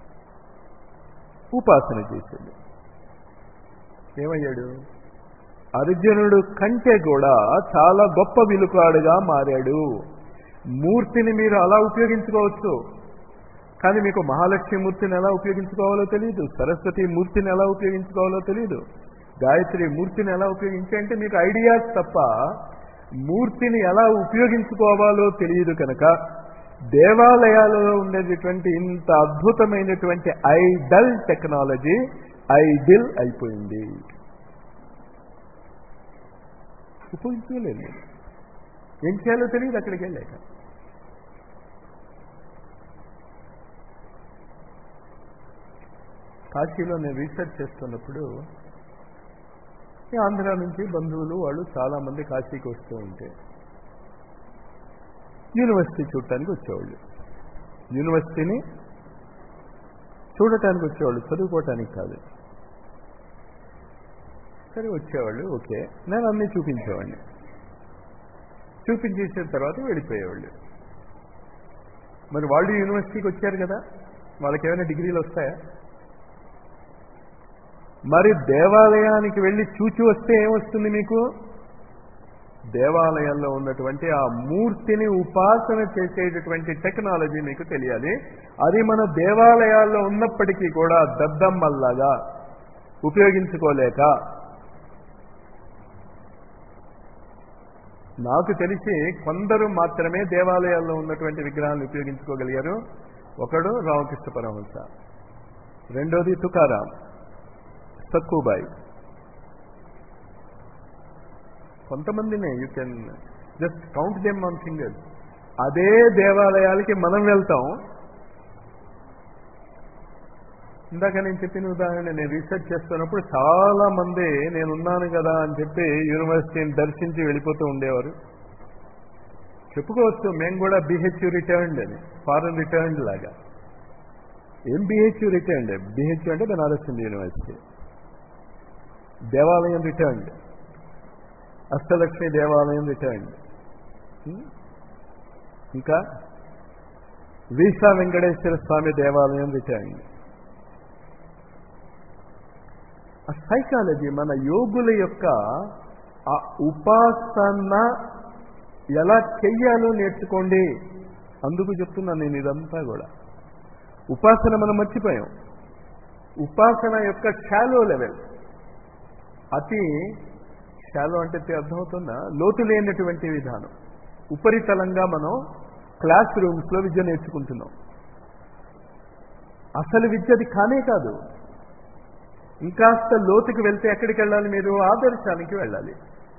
[SPEAKER 1] ఉపాసన చేశాడు ఏమయ్యాడు అర్జునుడు కంటే కూడా చాలా గొప్ప విలుకాడుగా మారాడు మూర్తిని మీరు అలా ఉపయోగించుకోవచ్చు కానీ మీకు మహాలక్ష్మి మూర్తిని ఎలా ఉపయోగించుకోవాలో తెలియదు సరస్వతి మూర్తిని ఎలా ఉపయోగించుకోవాలో తెలియదు గాయత్రి మూర్తిని ఎలా ఉపయోగించాలంటే మీకు ఐడియాస్ తప్ప మూర్తిని ఎలా ఉపయోగించుకోవాలో తెలియదు కనుక దేవాలయాలలో ఉండేటటువంటి ఇంత అద్భుతమైనటువంటి ఐడల్ టెక్నాలజీ ఐడిల్ అయిపోయింది ఉపయోగించుకోలేదు ఏం చేయాలో తెలియదు అక్కడికి వెళ్ళాక కాశీలో నేను రీసెర్చ్ చేస్తున్నప్పుడు ఈ ఆంధ్ర నుంచి బంధువులు వాళ్ళు చాలా మంది కాశీకి వస్తూ ఉంటే యూనివర్సిటీ చూడటానికి వచ్చేవాళ్ళు యూనివర్సిటీని చూడటానికి వచ్చేవాళ్ళు చదువుకోవటానికి కాదు సరే వచ్చేవాళ్ళు ఓకే నేను అన్నీ చూపించేవాడిని చూపించేసిన తర్వాత వెళ్ళిపోయేవాళ్ళు మరి వాళ్ళు యూనివర్సిటీకి వచ్చారు కదా వాళ్ళకి ఏమైనా డిగ్రీలు వస్తాయా మరి దేవాలయానికి వెళ్ళి చూచి వస్తే ఏమొస్తుంది మీకు దేవాలయంలో ఉన్నటువంటి ఆ మూర్తిని ఉపాసన చేసేటటువంటి టెక్నాలజీ మీకు తెలియాలి అది మన దేవాలయాల్లో ఉన్నప్పటికీ కూడా దద్దమ్మల్లాగా ఉపయోగించుకోలేక నాకు తెలిసి కొందరు మాత్రమే దేవాలయాల్లో ఉన్నటువంటి విగ్రహాలను ఉపయోగించుకోగలిగారు ఒకడు రామకృష్ణ పరమహంస రెండోది తుకారాం సక్కుబాయి కొంతమందినే you can just count them on fingers అదే దేవాలయాలకి మనం వెళ్తాం ఇందాక నేను చెప్పిన ఉదాహరణ నేను రీసెర్చ్ చేస్తున్నప్పుడు చాలా మంది నేనున్నాను కదా అని చెప్పి యూనివర్సిటీని దర్శించి వెళ్ళిపోతూ ఉండేవారు చెప్పుకోవచ్చు మేము కూడా బిహెచ్యూ రిటర్న్డ్ అని ఫారెన్ రిటర్న్డ్ లాగా ఏం బిహెచ్యూ రిటర్న్డ్ బిహెచ్యూ అంటే బనారస్ హిందూ యూనివర్సిటీ దేవాలయం రిటర్న్డ్ అష్టలక్ష్మి దేవాలయం రిటర్న్డ్ ఇంకా వీసా వెంకటేశ్వర స్వామి దేవాలయం రిటర్న్డ్ ఆ సైకాలజీ మన యోగుల యొక్క ఆ ఉపాసన ఎలా చెయ్యాలో నేర్చుకోండి అందుకు చెప్తున్నాను నేను ఇదంతా కూడా ఉపాసన మనం మర్చిపోయాం ఉపాసన యొక్క షాలో లెవెల్ అతి షాలో అంటే అర్థమవుతుందా లోతు లేనటువంటి విధానం ఉపరితలంగా మనం క్లాస్ రూమ్స్లో విద్య నేర్చుకుంటున్నాం అసలు విద్య అది కానే కాదు ఇంకాస్త లోతుకి వెళ్తే ఎక్కడికి వెళ్ళాలి మీరు ఆదర్శానికి వెళ్ళాలి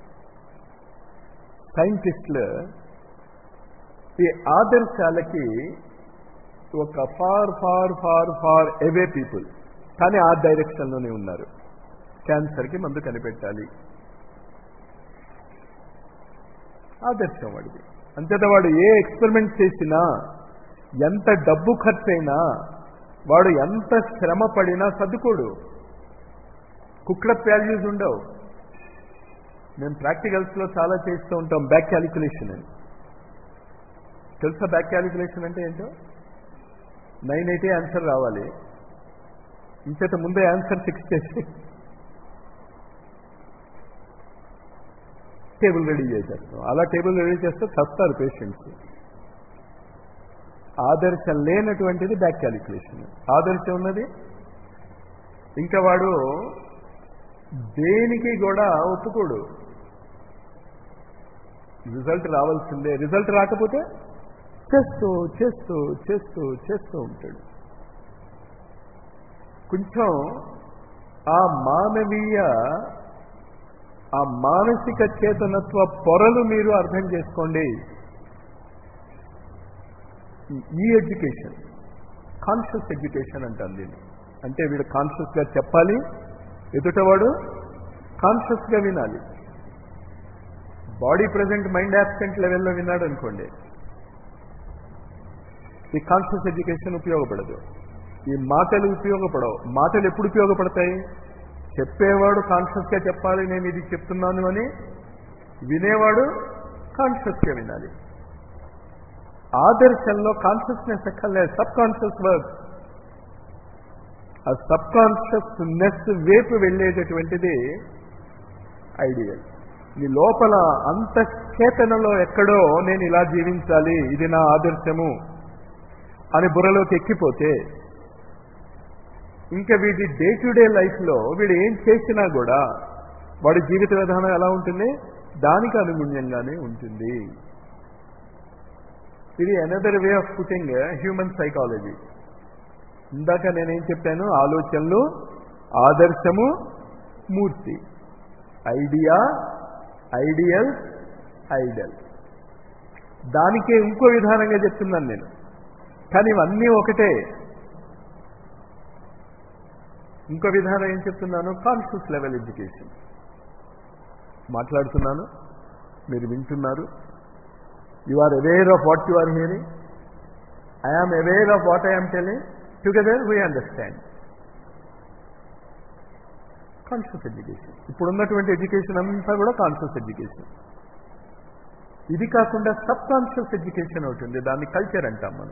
[SPEAKER 1] సైంటిస్టులు ఈ ఆదర్శాలకి ఒక far far far far away people కానీ ఆ డైరెక్షన్లోనే ఉన్నారు క్యాన్సర్కి మందు కనిపెట్టాలి ఆదర్శం వాడిది అంతేత వాడు ఏ ఎక్స్పెరిమెంట్ చేసినా ఎంత డబ్బు ఖర్చైనా వాడు ఎంత శ్రమ పడినా సర్దుకోడు కుక్లప్ వాల్యూస్ ఉండవు మేము ప్రాక్టికల్స్లో చాలా చేస్తూ ఉంటాం బ్యాక్ క్యాలిక్యులేషన్ అని తెలుసా బ్యాక్ క్యాలిక్యులేషన్ అంటే ఏంటో నైన్ ఎయిటీ ఆన్సర్ రావాలి ఇంచేత ముందే ఆన్సర్ ఫిక్స్ చేసి టేబుల్ రెడీ చేసేస్తాం అలా టేబుల్ రెడీ చేస్తే చస్తారు పేషెంట్స్ ఆదర్శం లేనటువంటిది బ్యాక్ క్యాలిక్యులేషన్ ఆదర్శం ఉన్నది ఇంకా వాడు దేనికి కూడా ఒప్పుకోడు రిజల్ట్ రావాల్సిందే రిజల్ట్ రాకపోతే చేస్తూ చేస్తూ చేస్తూ చేస్తూ ఉంటాడు కొంచెం ఆ మానవీయ ఆ మానసిక చేతనత్వ పొరలు మీరు అర్థం చేసుకోండి ఈ ఎడ్యుకేషన్ కాన్షియస్ ఎడ్యుకేషన్ అంటాను దీన్ని అంటే వీడు కాన్షియస్గా చెప్పాలి ఎదుటవాడు కాన్షియస్గా వినాలి బాడీ ప్రజెంట్ మైండ్ యాబ్సెంట్ లెవెల్లో విన్నాడు అనుకోండి ఈ కాన్షియస్ ఎడ్యుకేషన్ ఉపయోగపడదు ఈ మాటలు ఉపయోగపడవు మాటలు ఎప్పుడు ఉపయోగపడతాయి చెప్పేవాడు కాన్షియస్గా చెప్పాలి నేను ఇది చెప్తున్నాను అని వినేవాడు కాన్షియస్గా వినాలి ఆదర్శంలో కాన్షియస్నెస్ ఎక్కర్లేదు సబ్ కాన్షియస్ వర్క్ ఆ సబ్ కాన్షియస్నెస్ వైపు వెళ్ళేటటువంటిది ఐడియల్ నీ లోపల అంతఃచేతనలో ఎక్కడో నేను ఇలా జీవించాలి ఇది నా ఆదర్శము అని బుర్రలోకి ఎక్కిపోతే ఇంకా వీడి డే టు డే లైఫ్లో వీడు ఏం చేసినా కూడా వాడి జీవిత విధానం ఎలా ఉంటుంది దానికి అనుగుణ్యంగానే ఉంటుంది ఇది another way of putting human psychology ఇందాక నేనేం చెప్పాను ఆలోచనలు ఆదర్శము మూర్తి ఐడియా ఐడియల్ ఐడల్ దానికే ఇంకో విధానంగా చెప్తున్నాను నేను కానీ ఇవన్నీ ఒకటే ఇంకో విధానం ఏం చెప్తున్నాను కాన్షియస్ లెవెల్ ఎడ్యుకేషన్ మాట్లాడుతున్నాను మీరు వింటున్నారు you are aware of what you are hearing I am aware of what I'm telling together we understand conscious education ఇప్పుడు ఉన్నటువంటి ఎడ్యుకేషన్ అంతా కూడా కాన్షియస్ ఎడ్యుకేషన్ ఇది కాకుండా సబ్ కాన్షియస్ ఎడ్యుకేషన్ అవుతుంది దాన్ని కల్చర్ అంటాం మనం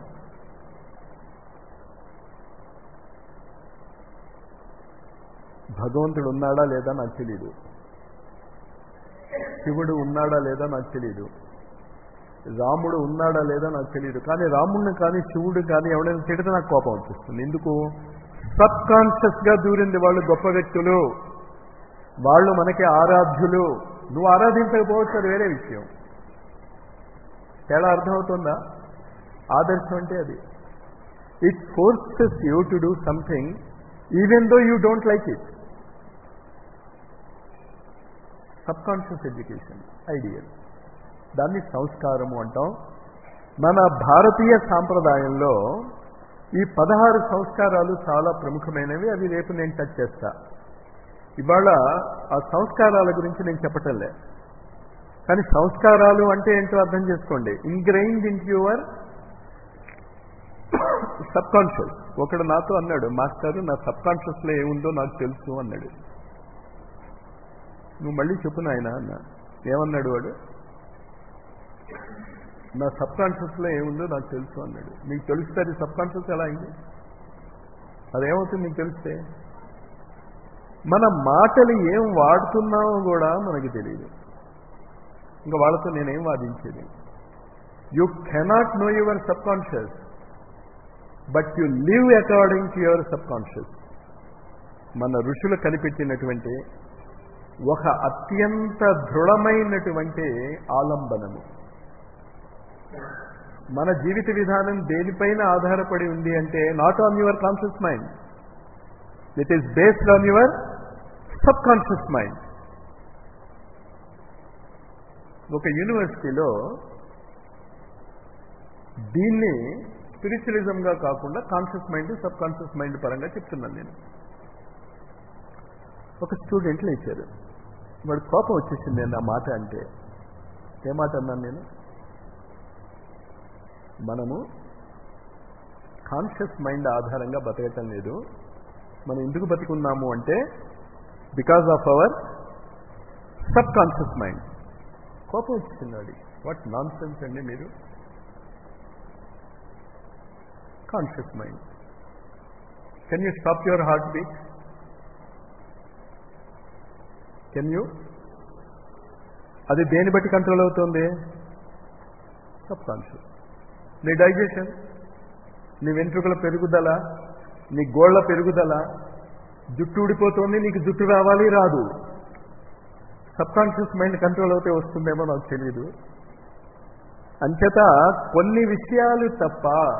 [SPEAKER 1] భగవంతుడు ఉన్నాడా లేదా నాకు తెలియదు శివుడు ఉన్నాడా లేదా నాకు తెలియదు రాముడు ఉన్నాడా లేదా నాకు తెలియదు కానీ రాముడిని కానీ శివుడు కానీ ఎవడైనా తిడితే నాకు కోపం వచ్చేస్తుంది ఎందుకు సబ్ కాన్షియస్ గా దూరింది వాళ్ళు గొప్ప వ్యక్తులు వాళ్ళు మనకి ఆరాధ్యులు నువ్వు ఆరాధించకపోవచ్చు అది వేరే విషయం తేడా అర్థమవుతుందా ఆదర్శం అంటే అది it forces you to do something even though you don't like it subconscious education ideal దాన్ని సంస్కారము అంటాం మన భారతీయ సాంప్రదాయంలో ఈ పదహారు సంస్కారాలు చాలా ప్రముఖమైనవి అవి రేపు నేను టచ్ చేస్తా ఇవాళ ఆ సంస్కారాల గురించి నేను చెప్పటంలే కానీ సంస్కారాలు అంటే ఏంటో అర్థం చేసుకోండి ingrained in your subconscious ఒకడు నాతో అన్నాడు మాస్టర్ నా సబ్ కాన్షియస్లో ఏముందో నాకు తెలుసు అన్నాడు నువ్వు మళ్ళీ చెప్పు నాయన అన్న ఏమన్నాడు వాడు నా సబ్ కాన్షియస్లో ఏముందో నాకు తెలుసు అన్నాడు మీకు తెలిస్తే అది సబ్ కాన్షియస్ ఎలా అయింది అదేమవుతుంది మీకు తెలిస్తే మన మాటలు ఏం వాడుతున్నామో కూడా మనకి తెలియదు ఇంకా వాళ్ళతో నేనేం వాదించేది you cannot know your subconscious but you live according to your subconscious మన ఋషులు కనిపెట్టినటువంటి ఒక అత్యంత దృఢమైనటువంటి ఆలంబనము మన జీవిత విధానం దేనిపైన ఆధారపడి ఉంది అంటే not on your conscious mind it is based on your subconscious mind ఒక యూనివర్సిటీలో దీన్ని స్పిరిచువలిజంగా కాకుండా conscious mind subconscious mind పరంగా చెప్తున్నాను నేను ఒక స్టూడెంట్ లేచారు వాడు కోపం వచ్చేసింది నేను ఆ మాట అంటే ఏ మాట అన్నాను నేను మనము కాన్షియస్ మైండ్ ఆధారంగా బతకటం లేదు మనం ఎందుకు బతికున్నాము అంటే because of our subconscious mind కోపం వచ్చింది వాట్ నాన్ సెన్స్ అండి మీరు conscious mind can you stop your heartbeat can you అది దేని బట్టి కంట్రోల్ అవుతుంది సబ్ కాన్షియస్ నీ డైజెషన్ నీ వెంట్రుకల పెరుగుదల నీ గోళ్ల పెరుగుదల జుట్టు ఊడిపోతుంది నీకు జుట్టు రావాలి రాదు సబ్ కాన్షియస్ మైండ్ కంట్రోల్ అవుతే వస్తుందేమో నాకు తెలియదు అంచేత కొన్ని విషయాలు తప్ప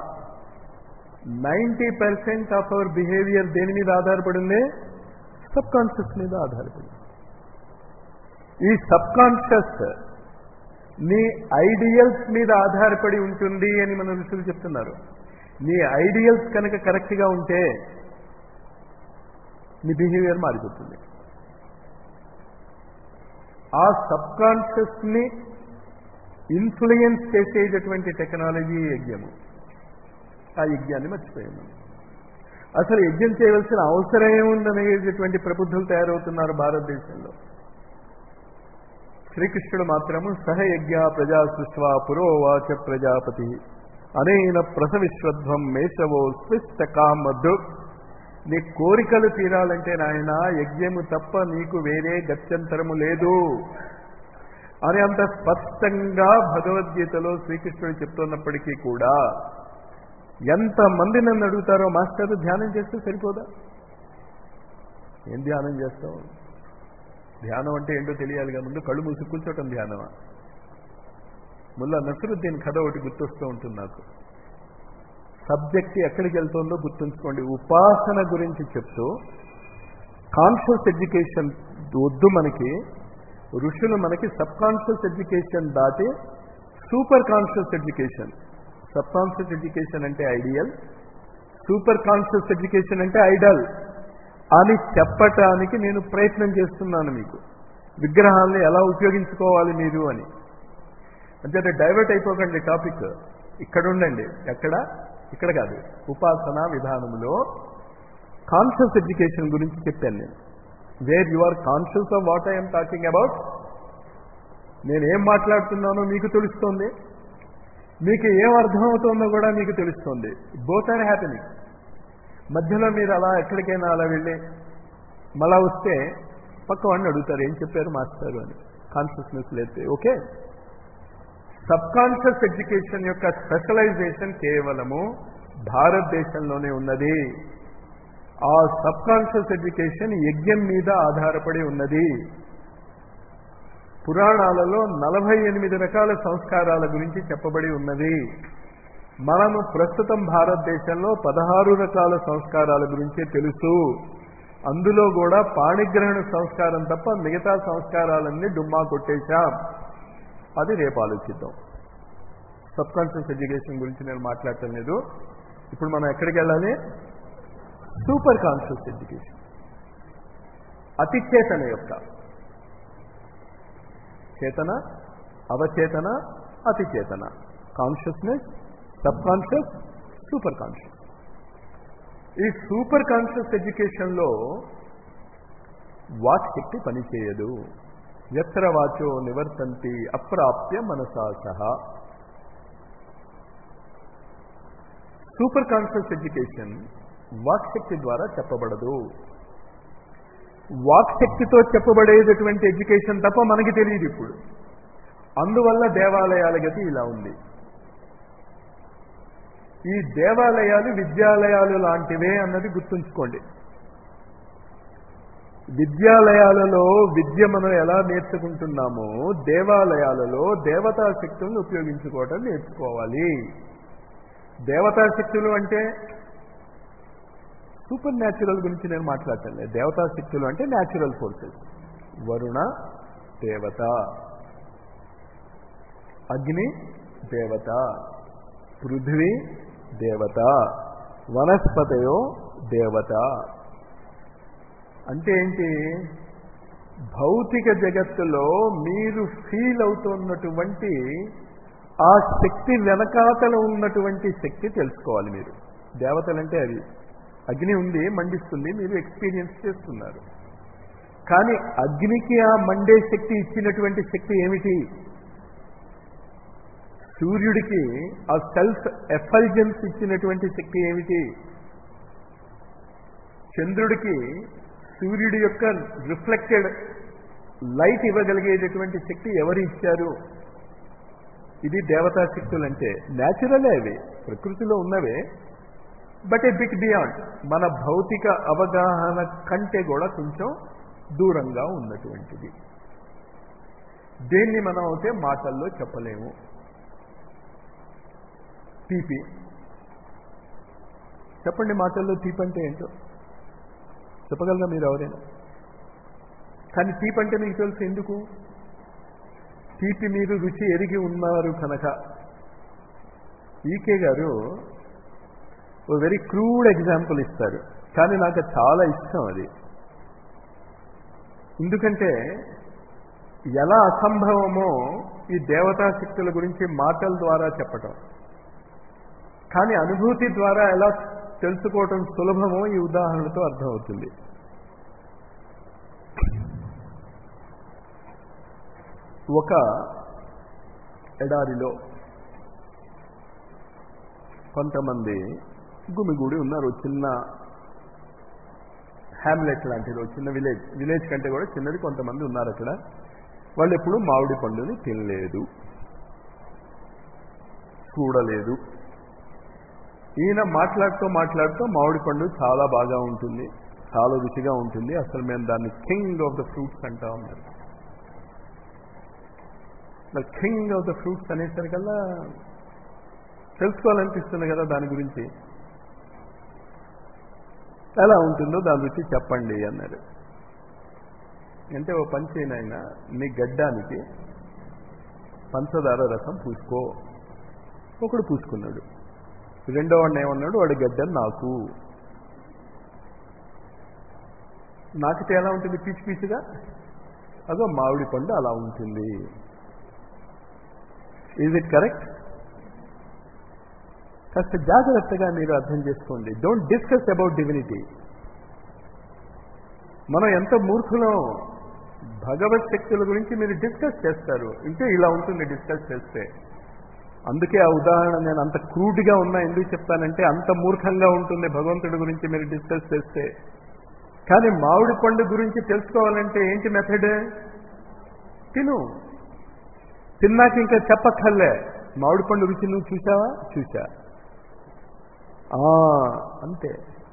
[SPEAKER 1] ninety percent of our behaviour దేని మీద ఆధారపడింది సబ్ కాన్షియస్ మీద ఆధారపడింది ఈ సబ్ కాన్షియస్ నీ ఐడియల్స్ మీద ఆధారపడి ఉంటుంది అని మన ఋషులు చెప్తున్నారు నీ ఐడియల్స్ కనుక కరెక్ట్గా ఉంటే నీ బిహేవియర్ మారిపోతుంది ఆ సబ్ కాన్షియస్ని ఇన్ఫ్లుయెన్స్ చేసేటటువంటి టెక్నాలజీ యజ్ఞము ఆ యజ్ఞాన్ని మర్చిపోయాము అసలు యజ్ఞం చేయవలసిన అవసరం ఏముందనేటటువంటి ప్రబుద్ధులు తయారవుతున్నారు భారతదేశంలో శ్రీకృష్ణుడు మాత్రము సహయజ్ఞ ప్రజా సృష్వా పురోవాచ ప్రజాపతి అనేన ప్రసవిశ్వధ్వం మేషవో స్పృష్ట కామద్దు నీ కోరికలు తీరాలంటే నాయన యజ్ఞము తప్ప నీకు వేరే గత్యంతరము లేదు అని అంత స్పష్టంగా భగవద్గీతలో శ్రీకృష్ణుడు చెప్తున్నప్పటికీ కూడా ఎంతమంది నన్ను అడుగుతారో మాస్టర్ ధ్యానం చేస్తే సరిపోదా ఏం ధ్యానం చేస్తావు ధ్యానం అంటే ఏంటో తెలియాలిగా ముందు కళ్ళు మూసి కూర్చోటం ధ్యానమా ముల్లా నసరుద్దీన్ కథ ఒకటి గుర్తొస్తూ ఉంటుంది నాకు సబ్జెక్ట్ ఎక్కడికి వెళ్తుందో గుర్తుంచుకోండి ఉపాసన గురించి చెప్తూ కాన్షియస్ ఎడ్యుకేషన్ వద్దు మనకి ఋషులు మనకి సబ్ కాన్షియస్ ఎడ్యుకేషన్ దాటి superconscious education subconscious education అంటే ఐడియల్ సూపర్ కాన్షియస్ ఎడ్యుకేషన్ అంటే ఐడల్ అని చెప్పటానికి నేను ప్రయత్నం చేస్తున్నాను మీకు విగ్రహాన్ని ఎలా ఉపయోగించుకోవాలి మీరు అని అంటే డైవర్ట్ అయిపోకండి టాపిక్ ఇక్కడ ఉండండి ఎక్కడ ఇక్కడ కాదు ఉపాసన విధానంలో కాన్షియస్ ఎడ్యుకేషన్ గురించి చెప్పాను నేను where you are conscious of what I'm talking about నేను ఏం మాట్లాడుతున్నానో మీకు తెలుస్తోంది మీకు ఏం అర్థమవుతుందో కూడా మీకు తెలుస్తుంది బోత్ ఆర్ హ్యాపెనింగ్ మధ్యలో మీరు అలా ఎక్కడికైనా అలా వెళ్ళి మళ్ళా వస్తే పక్క వాడిని అడుగుతారు ఏం చెప్పారు మాస్టారు అని కాన్షియస్నెస్ లేదు ఓకే సబ్ కాన్షియస్ ఎడ్యుకేషన్ యొక్క స్పెషలైజేషన్ కేవలము భారతదేశంలోనే ఉన్నది ఆ సబ్ కాన్షియస్ ఎడ్యుకేషన్ యజ్ఞం మీద ఆధారపడి ఉన్నది పురాణాలలో నలభై ఎనిమిది రకాల సంస్కారాల గురించి చెప్పబడి ఉన్నది మనము ప్రస్తుతం భారతదేశంలో పదహారు రకాల సంస్కారాల గురించే తెలుసు అందులో కూడా పాణిగ్రహణ సంస్కారం తప్ప మిగతా సంస్కారాలన్నీ డుమ్మా కొట్టేశాం అది రేపు ఆలోచిద్దాం సబ్ కాన్షియస్ ఎడ్యుకేషన్ గురించి నేను మాట్లాడటం లేదు ఇప్పుడు మనం ఎక్కడికి వెళ్ళాలి సూపర్ కాన్షియస్ ఎడ్యుకేషన్ అతి చేతన యొక్క చేతన అవచేతన అతి చేతన consciousness subconscious superconscious ఈ సూపర్ కాన్షియస్ ఎడ్యుకేషన్లో వాక్ శక్తి పనిచేయదు ఎత్ర వాచో నివర్తంతి అప్రాప్య మనసా సహా సూపర్ కాన్షియస్ ఎడ్యుకేషన్ వాక్ శక్తి ద్వారా చెప్పబడదు వాక్ శక్తితో చెప్పబడేటటువంటి ఎడ్యుకేషన్ తప్ప మనకి తెలియదు ఇప్పుడు అందువల్ల దేవాలయాల గతి ఇలా ఉంది ఈ దేవాలయాలు విద్యాలయాలు లాంటివే అన్నది గుర్తుంచుకోండి విద్యాలయాలలో విద్య మనం ఎలా నేర్చుకుంటున్నామో దేవాలయాలలో దేవతా శక్తులను ఉపయోగించుకోవటం నేర్చుకోవాలి దేవతా శక్తులు అంటే సూపర్ న్యాచురల్ గురించి నేను మాట్లాడటం లేదు దేవతా శక్తులు అంటే న్యాచురల్ ఫోర్సెస్ వరుణ దేవత అగ్ని దేవత పృథ్వీ దేవత వనస్పతయో దేవత అంటే ఏంటి భౌతిక జగత్తులో మీరు ఫీల్ అవుతున్నటువంటి ఆ శక్తి వెనకాతల ఉన్నటువంటి శక్తి తెలుసుకోవాలి మీరు దేవతలంటే అవి అగ్ని ఉంది మండిస్తుంది మీరు ఎక్స్పీరియన్స్ చేస్తున్నారు కానీ అగ్నికి ఆ మండే శక్తి ఇచ్చినటువంటి శక్తి ఏమిటి సూర్యుడికి ఆ సెల్ఫ్ ఎఫల్జెన్స్ ఇచ్చినటువంటి శక్తి ఏమిటి చంద్రుడికి సూర్యుడి యొక్క రిఫ్లెక్టెడ్ లైట్ ఇవ్వగలిగేటటువంటి శక్తి ఎవరు ఇచ్చారు ఇది దేవతా శక్తులు అంటే న్యాచురలే అవి ప్రకృతిలో ఉన్నవే బట్ ఏ బిట్ బియాండ్ మన భౌతిక అవగాహన కంటే కూడా కొంచెం దూరంగా ఉన్నటువంటిది దేన్ని మనం అయితే మాటల్లో చెప్పలేము తీపి చెప్పండి మాటల్లో తీపి అంటే ఏంటో చెప్పగలరా మీరు ఎవరైనా కానీ తీపి అంటే మీకు తెలుసు ఎందుకు తీపి మీరు రుచి ఎరిగి ఉన్నారు కనుక ఈకే గారు ఓ వెరీ క్రూడ్ ఎగ్జాంపుల్ ఇస్తారు కానీ నాకు చాలా ఇష్టం అది ఎందుకంటే ఎలా అసంభవమో ఈ దేవతా శక్తుల గురించి మాటల ద్వారా చెప్పటం కానీ అనుభూతి ద్వారా ఎలా తెలుసుకోవటం సులభమో ఈ ఉదాహరణతో అర్థమవుతుంది ఒక ఎడారిలో కొంతమంది గుమిగూడి ఉన్నారు చిన్న హ్యామ్లెట్ లాంటిది చిన్న విలేజ్ విలేజ్ కంటే కూడా చిన్నది కొంతమంది ఉన్నారు అక్కడ వాళ్ళు ఎప్పుడు మామిడి పండుని తినలేదు చూడలేదు ఈయన మాట్లాడుతూ మాట్లాడుతూ మామిడి పండు చాలా బాగా ఉంటుంది చాలా రుచిగా ఉంటుంది అసలు మేము దాన్ని కింగ్ ఆఫ్ ద ఫ్రూట్స్ అంటా ఉన్నారు కింగ్ ఆఫ్ ద ఫ్రూట్స్ అనేసరికల్లా తెలుసుకోవాలనిపిస్తుంది కదా దాని గురించి ఎలా ఉంటుందో దాని రుచి చెప్పండి అన్నారు అంటే ఓ పని చేయనైనా నీ గడ్డానికి పంచదార రసం పూసుకో ఒకడు పూసుకున్నాడు రెండో వాడిని ఏమన్నాడు వాడి గడ్డ నాకు నాకితే ఎలా ఉంటుంది పీచు పీచుగా అదో మామిడి పండు అలా ఉంటుంది ఈజ్ ఇట్ కరెక్ట్ కాస్త జాగ్రత్తగా మీరు అర్థం చేసుకోండి డోంట్ డిస్కస్ అబౌట్ డివినిటీ మనం ఎంత మూర్ఖులం భగవత్ శక్తుల గురించి మీరు డిస్కస్ చేస్తారు ఇంకే ఇలా ఉంటుంది డిస్కస్ చేస్తే అందుకే ఆ ఉదాహరణ నేను అంత క్రూడ్గా ఉన్నా ఎందుకు చెప్తానంటే అంత మూర్ఖంగా ఉంటుంది భగవంతుడి గురించి మీరు డిస్కస్ చేస్తే కానీ మామిడి పండు గురించి తెలుసుకోవాలంటే ఏంటి మెథడ్ తిను తిన్నాక ఇంకా చెప్పక్కర్లే మామిడి పండు రుచి నువ్వు చూసావా చూసా అంతే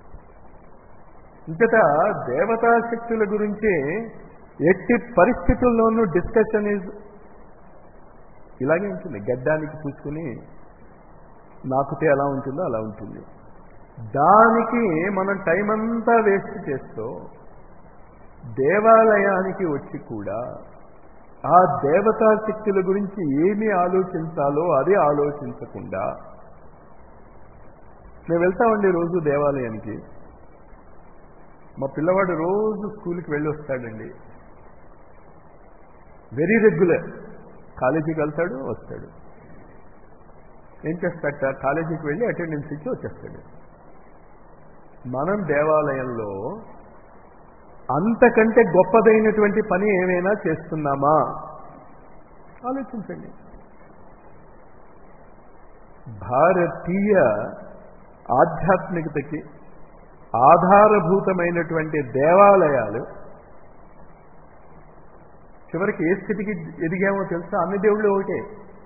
[SPEAKER 1] ఇంతట దేవతా శక్తుల గురించి ఎట్టి పరిస్థితుల్లోనూ డిస్కషన్ ఈజ్ ఇలాగే ఉంటుంది గడ్డానికి పూసుకుని నాకుతే ఎలా ఉంటుందో అలా ఉంటుంది దానికి మనం టైం అంతా వేస్ట్ చేస్తూ దేవాలయానికి వచ్చి కూడా ఆ దేవతా శక్తుల గురించి ఏమి ఆలోచించాలో అది ఆలోచించకుండా మేము వెళ్తామండి రోజు దేవాలయానికి మా పిల్లవాడు రోజు స్కూల్కి వెళ్ళి వస్తాడండి వెరీ రెగ్యులర్ కాలేజీకి వెళ్తాడు వస్తాడు ఏం చేస్తాట కాలేజీకి వెళ్ళి అటెండెన్స్ ఇచ్చి వచ్చేస్తాడు మనం దేవాలయంలో అంతకంటే గొప్పదైనటువంటి పని ఏమైనా చేస్తున్నామా ఆలోచించండి భారతీయ ఆధ్యాత్మికతకి ఆధారభూతమైనటువంటి దేవాలయాలు చివరికి ఏ స్థితికి ఎదిగామో తెలుసా అన్ని దేవుళ్ళు ఒకటే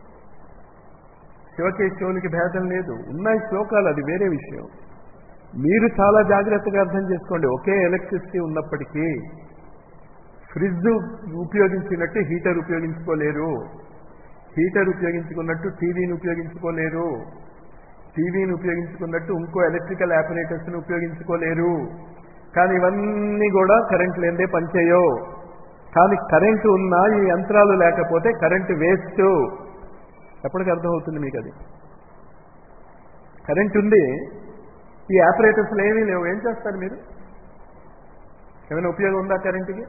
[SPEAKER 1] శివకేశవులకి భేదం లేదు ఉన్నాయి శ్లోకాలు అది వేరే విషయం మీరు చాలా జాగ్రత్తగా అర్థం చేసుకోండి ఒకే ఎలక్ట్రిసిటీ ఉన్నప్పటికీ ఫ్రిడ్జ్ ఉపయోగించినట్టు హీటర్ ఉపయోగించుకోలేరు హీటర్ ఉపయోగించుకున్నట్టు టీవీని ఉపయోగించుకోలేరు టీవీని ఉపయోగించుకున్నట్టు ఇంకో ఎలక్ట్రికల్ ఆపరేటర్స్ని ఉపయోగించుకోలేరు కానీ ఇవన్నీ కూడా కరెంట్ లేదే పనిచేయో కానీ కరెంటు ఉన్నా ఈ యంత్రాలు లేకపోతే కరెంటు వేస్ట్ ఎప్పటికి అర్థమవుతుంది మీకు అది కరెంట్ ఉంది ఈ ఆపరేటర్స్లు ఏమీ లేవు ఏం చేస్తారు మీరు ఏమైనా ఉపయోగం ఉందా కరెంటుకి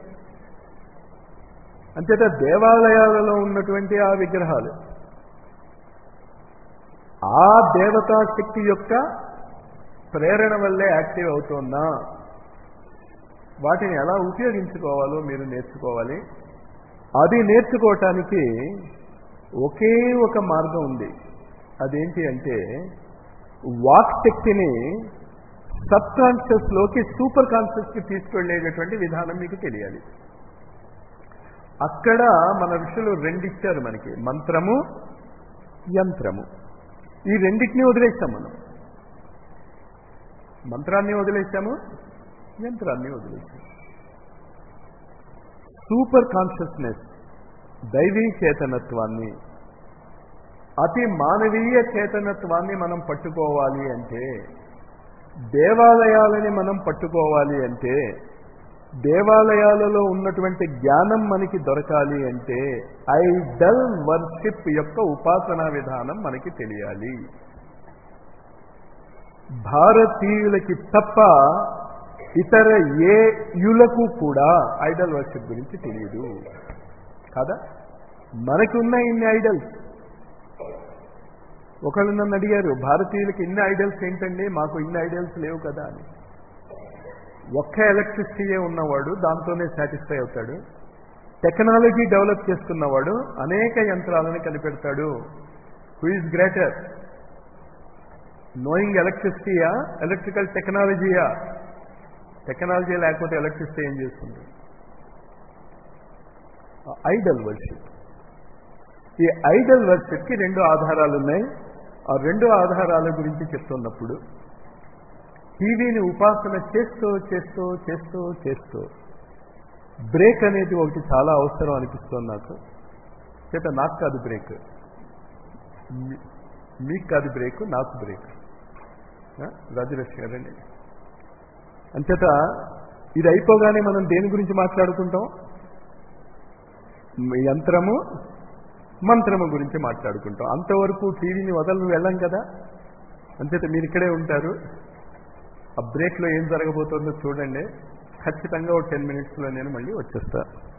[SPEAKER 1] అంచేత దేవాలయాలలో ఉన్నటువంటి ఆ విగ్రహాలు ఆ దేవతా శక్తి యొక్క ప్రేరణ వల్లే యాక్టివ్ అవుతున్నా వాటిని ఎలా ఉపయోగించుకోవాలో మీరు నేర్చుకోవాలి అది నేర్చుకోవటానికి ఒకే ఒక మార్గం ఉంది అదేంటి అంటే వాక్ శక్తిని సబ్ కాన్షియస్ లోకి సూపర్ కాన్షియస్ కి తీసుకెళ్లేటటువంటి విధానం మీకు తెలియాలి అక్కడ మన ఋషులు రెండిచ్చారు మనకి మంత్రము యంత్రము ఈ రెండింటినీ వదిలేసాం మనం మంత్రాన్ని వదిలేసాము యంత్రాన్ని వదిలేసాము సూపర్ కాన్షియస్నెస్ దైవీ చేతనత్వాన్ని అతి మానవీయ చేతనత్వాన్ని మనం పట్టుకోవాలి అంటే దేవాలయాలని మనం పట్టుకోవాలి అంటే దేవాలయాలలో ఉన్నటువంటి జ్ఞానం మనకి దొరకాలి అంటే ఐడల్ వర్షిప్ యొక్క ఉపాసనా విధానం మనకి తెలియాలి భారతీయులకి తప్ప ఇతర ఏ యులకు కూడా ఐడల్ వర్షిప్ గురించి తెలియదు కాదా మనకి ఉన్న ఇన్ని ఐడల్స్ ఒకళ్ళు నన్ను అడిగారు భారతీయులకి ఇన్ని ఐడల్స్ ఏంటండి మాకు ఇన్ని ఐడల్స్ లేవు కదా అని ఒక్క ఎలక్ట్రిసిటీయే ఉన్నవాడు దాంతోనే సాటిస్ఫై అవుతాడు టెక్నాలజీ డెవలప్ చేసుకున్నవాడు అనేక యంత్రాలను కనిపెడతాడు హూ ఈజ్ గ్రేటర్ నోయింగ్ ఎలక్ట్రిసిటీయా ఎలక్ట్రికల్ టెక్నాలజీయా టెక్నాలజీ లేకపోతే ఎలక్ట్రిసిటీ ఏం చేస్తుంది ఐడల్ వర్షిప్ ఈ ఐడల్ వర్షిప్కి రెండు ఆధారాలు ఉన్నాయి ఆ రెండు ఆధారాల గురించి చెప్తున్నప్పుడు టీవీని ఉపాసన చేస్తూ చేస్తూ చేస్తూ చేస్తూ బ్రేక్ అనేది ఒకటి చాలా అవసరం అనిపిస్తుంది నాకు చేత నాకు కాదు బ్రేక్ మీకు కాదు బ్రేక్ నాకు బ్రేక్ రాజలక్ష్మి గారండి అంచేత ఇది అయిపోగానే మనం దేని గురించి మాట్లాడుకుంటాం యంత్రము మంత్రము గురించి మాట్లాడుకుంటాం అంతవరకు టీవీని వదలను వెళ్ళం కదా అంచేత మీరు ఇక్కడే ఉంటారు ఆ బ్రేక్లో ఏం జరగబోతుందో చూడండి ఖచ్చితంగా ఒక టెన్ మినిట్స్లో నేను మళ్ళీ వచ్చేస్తా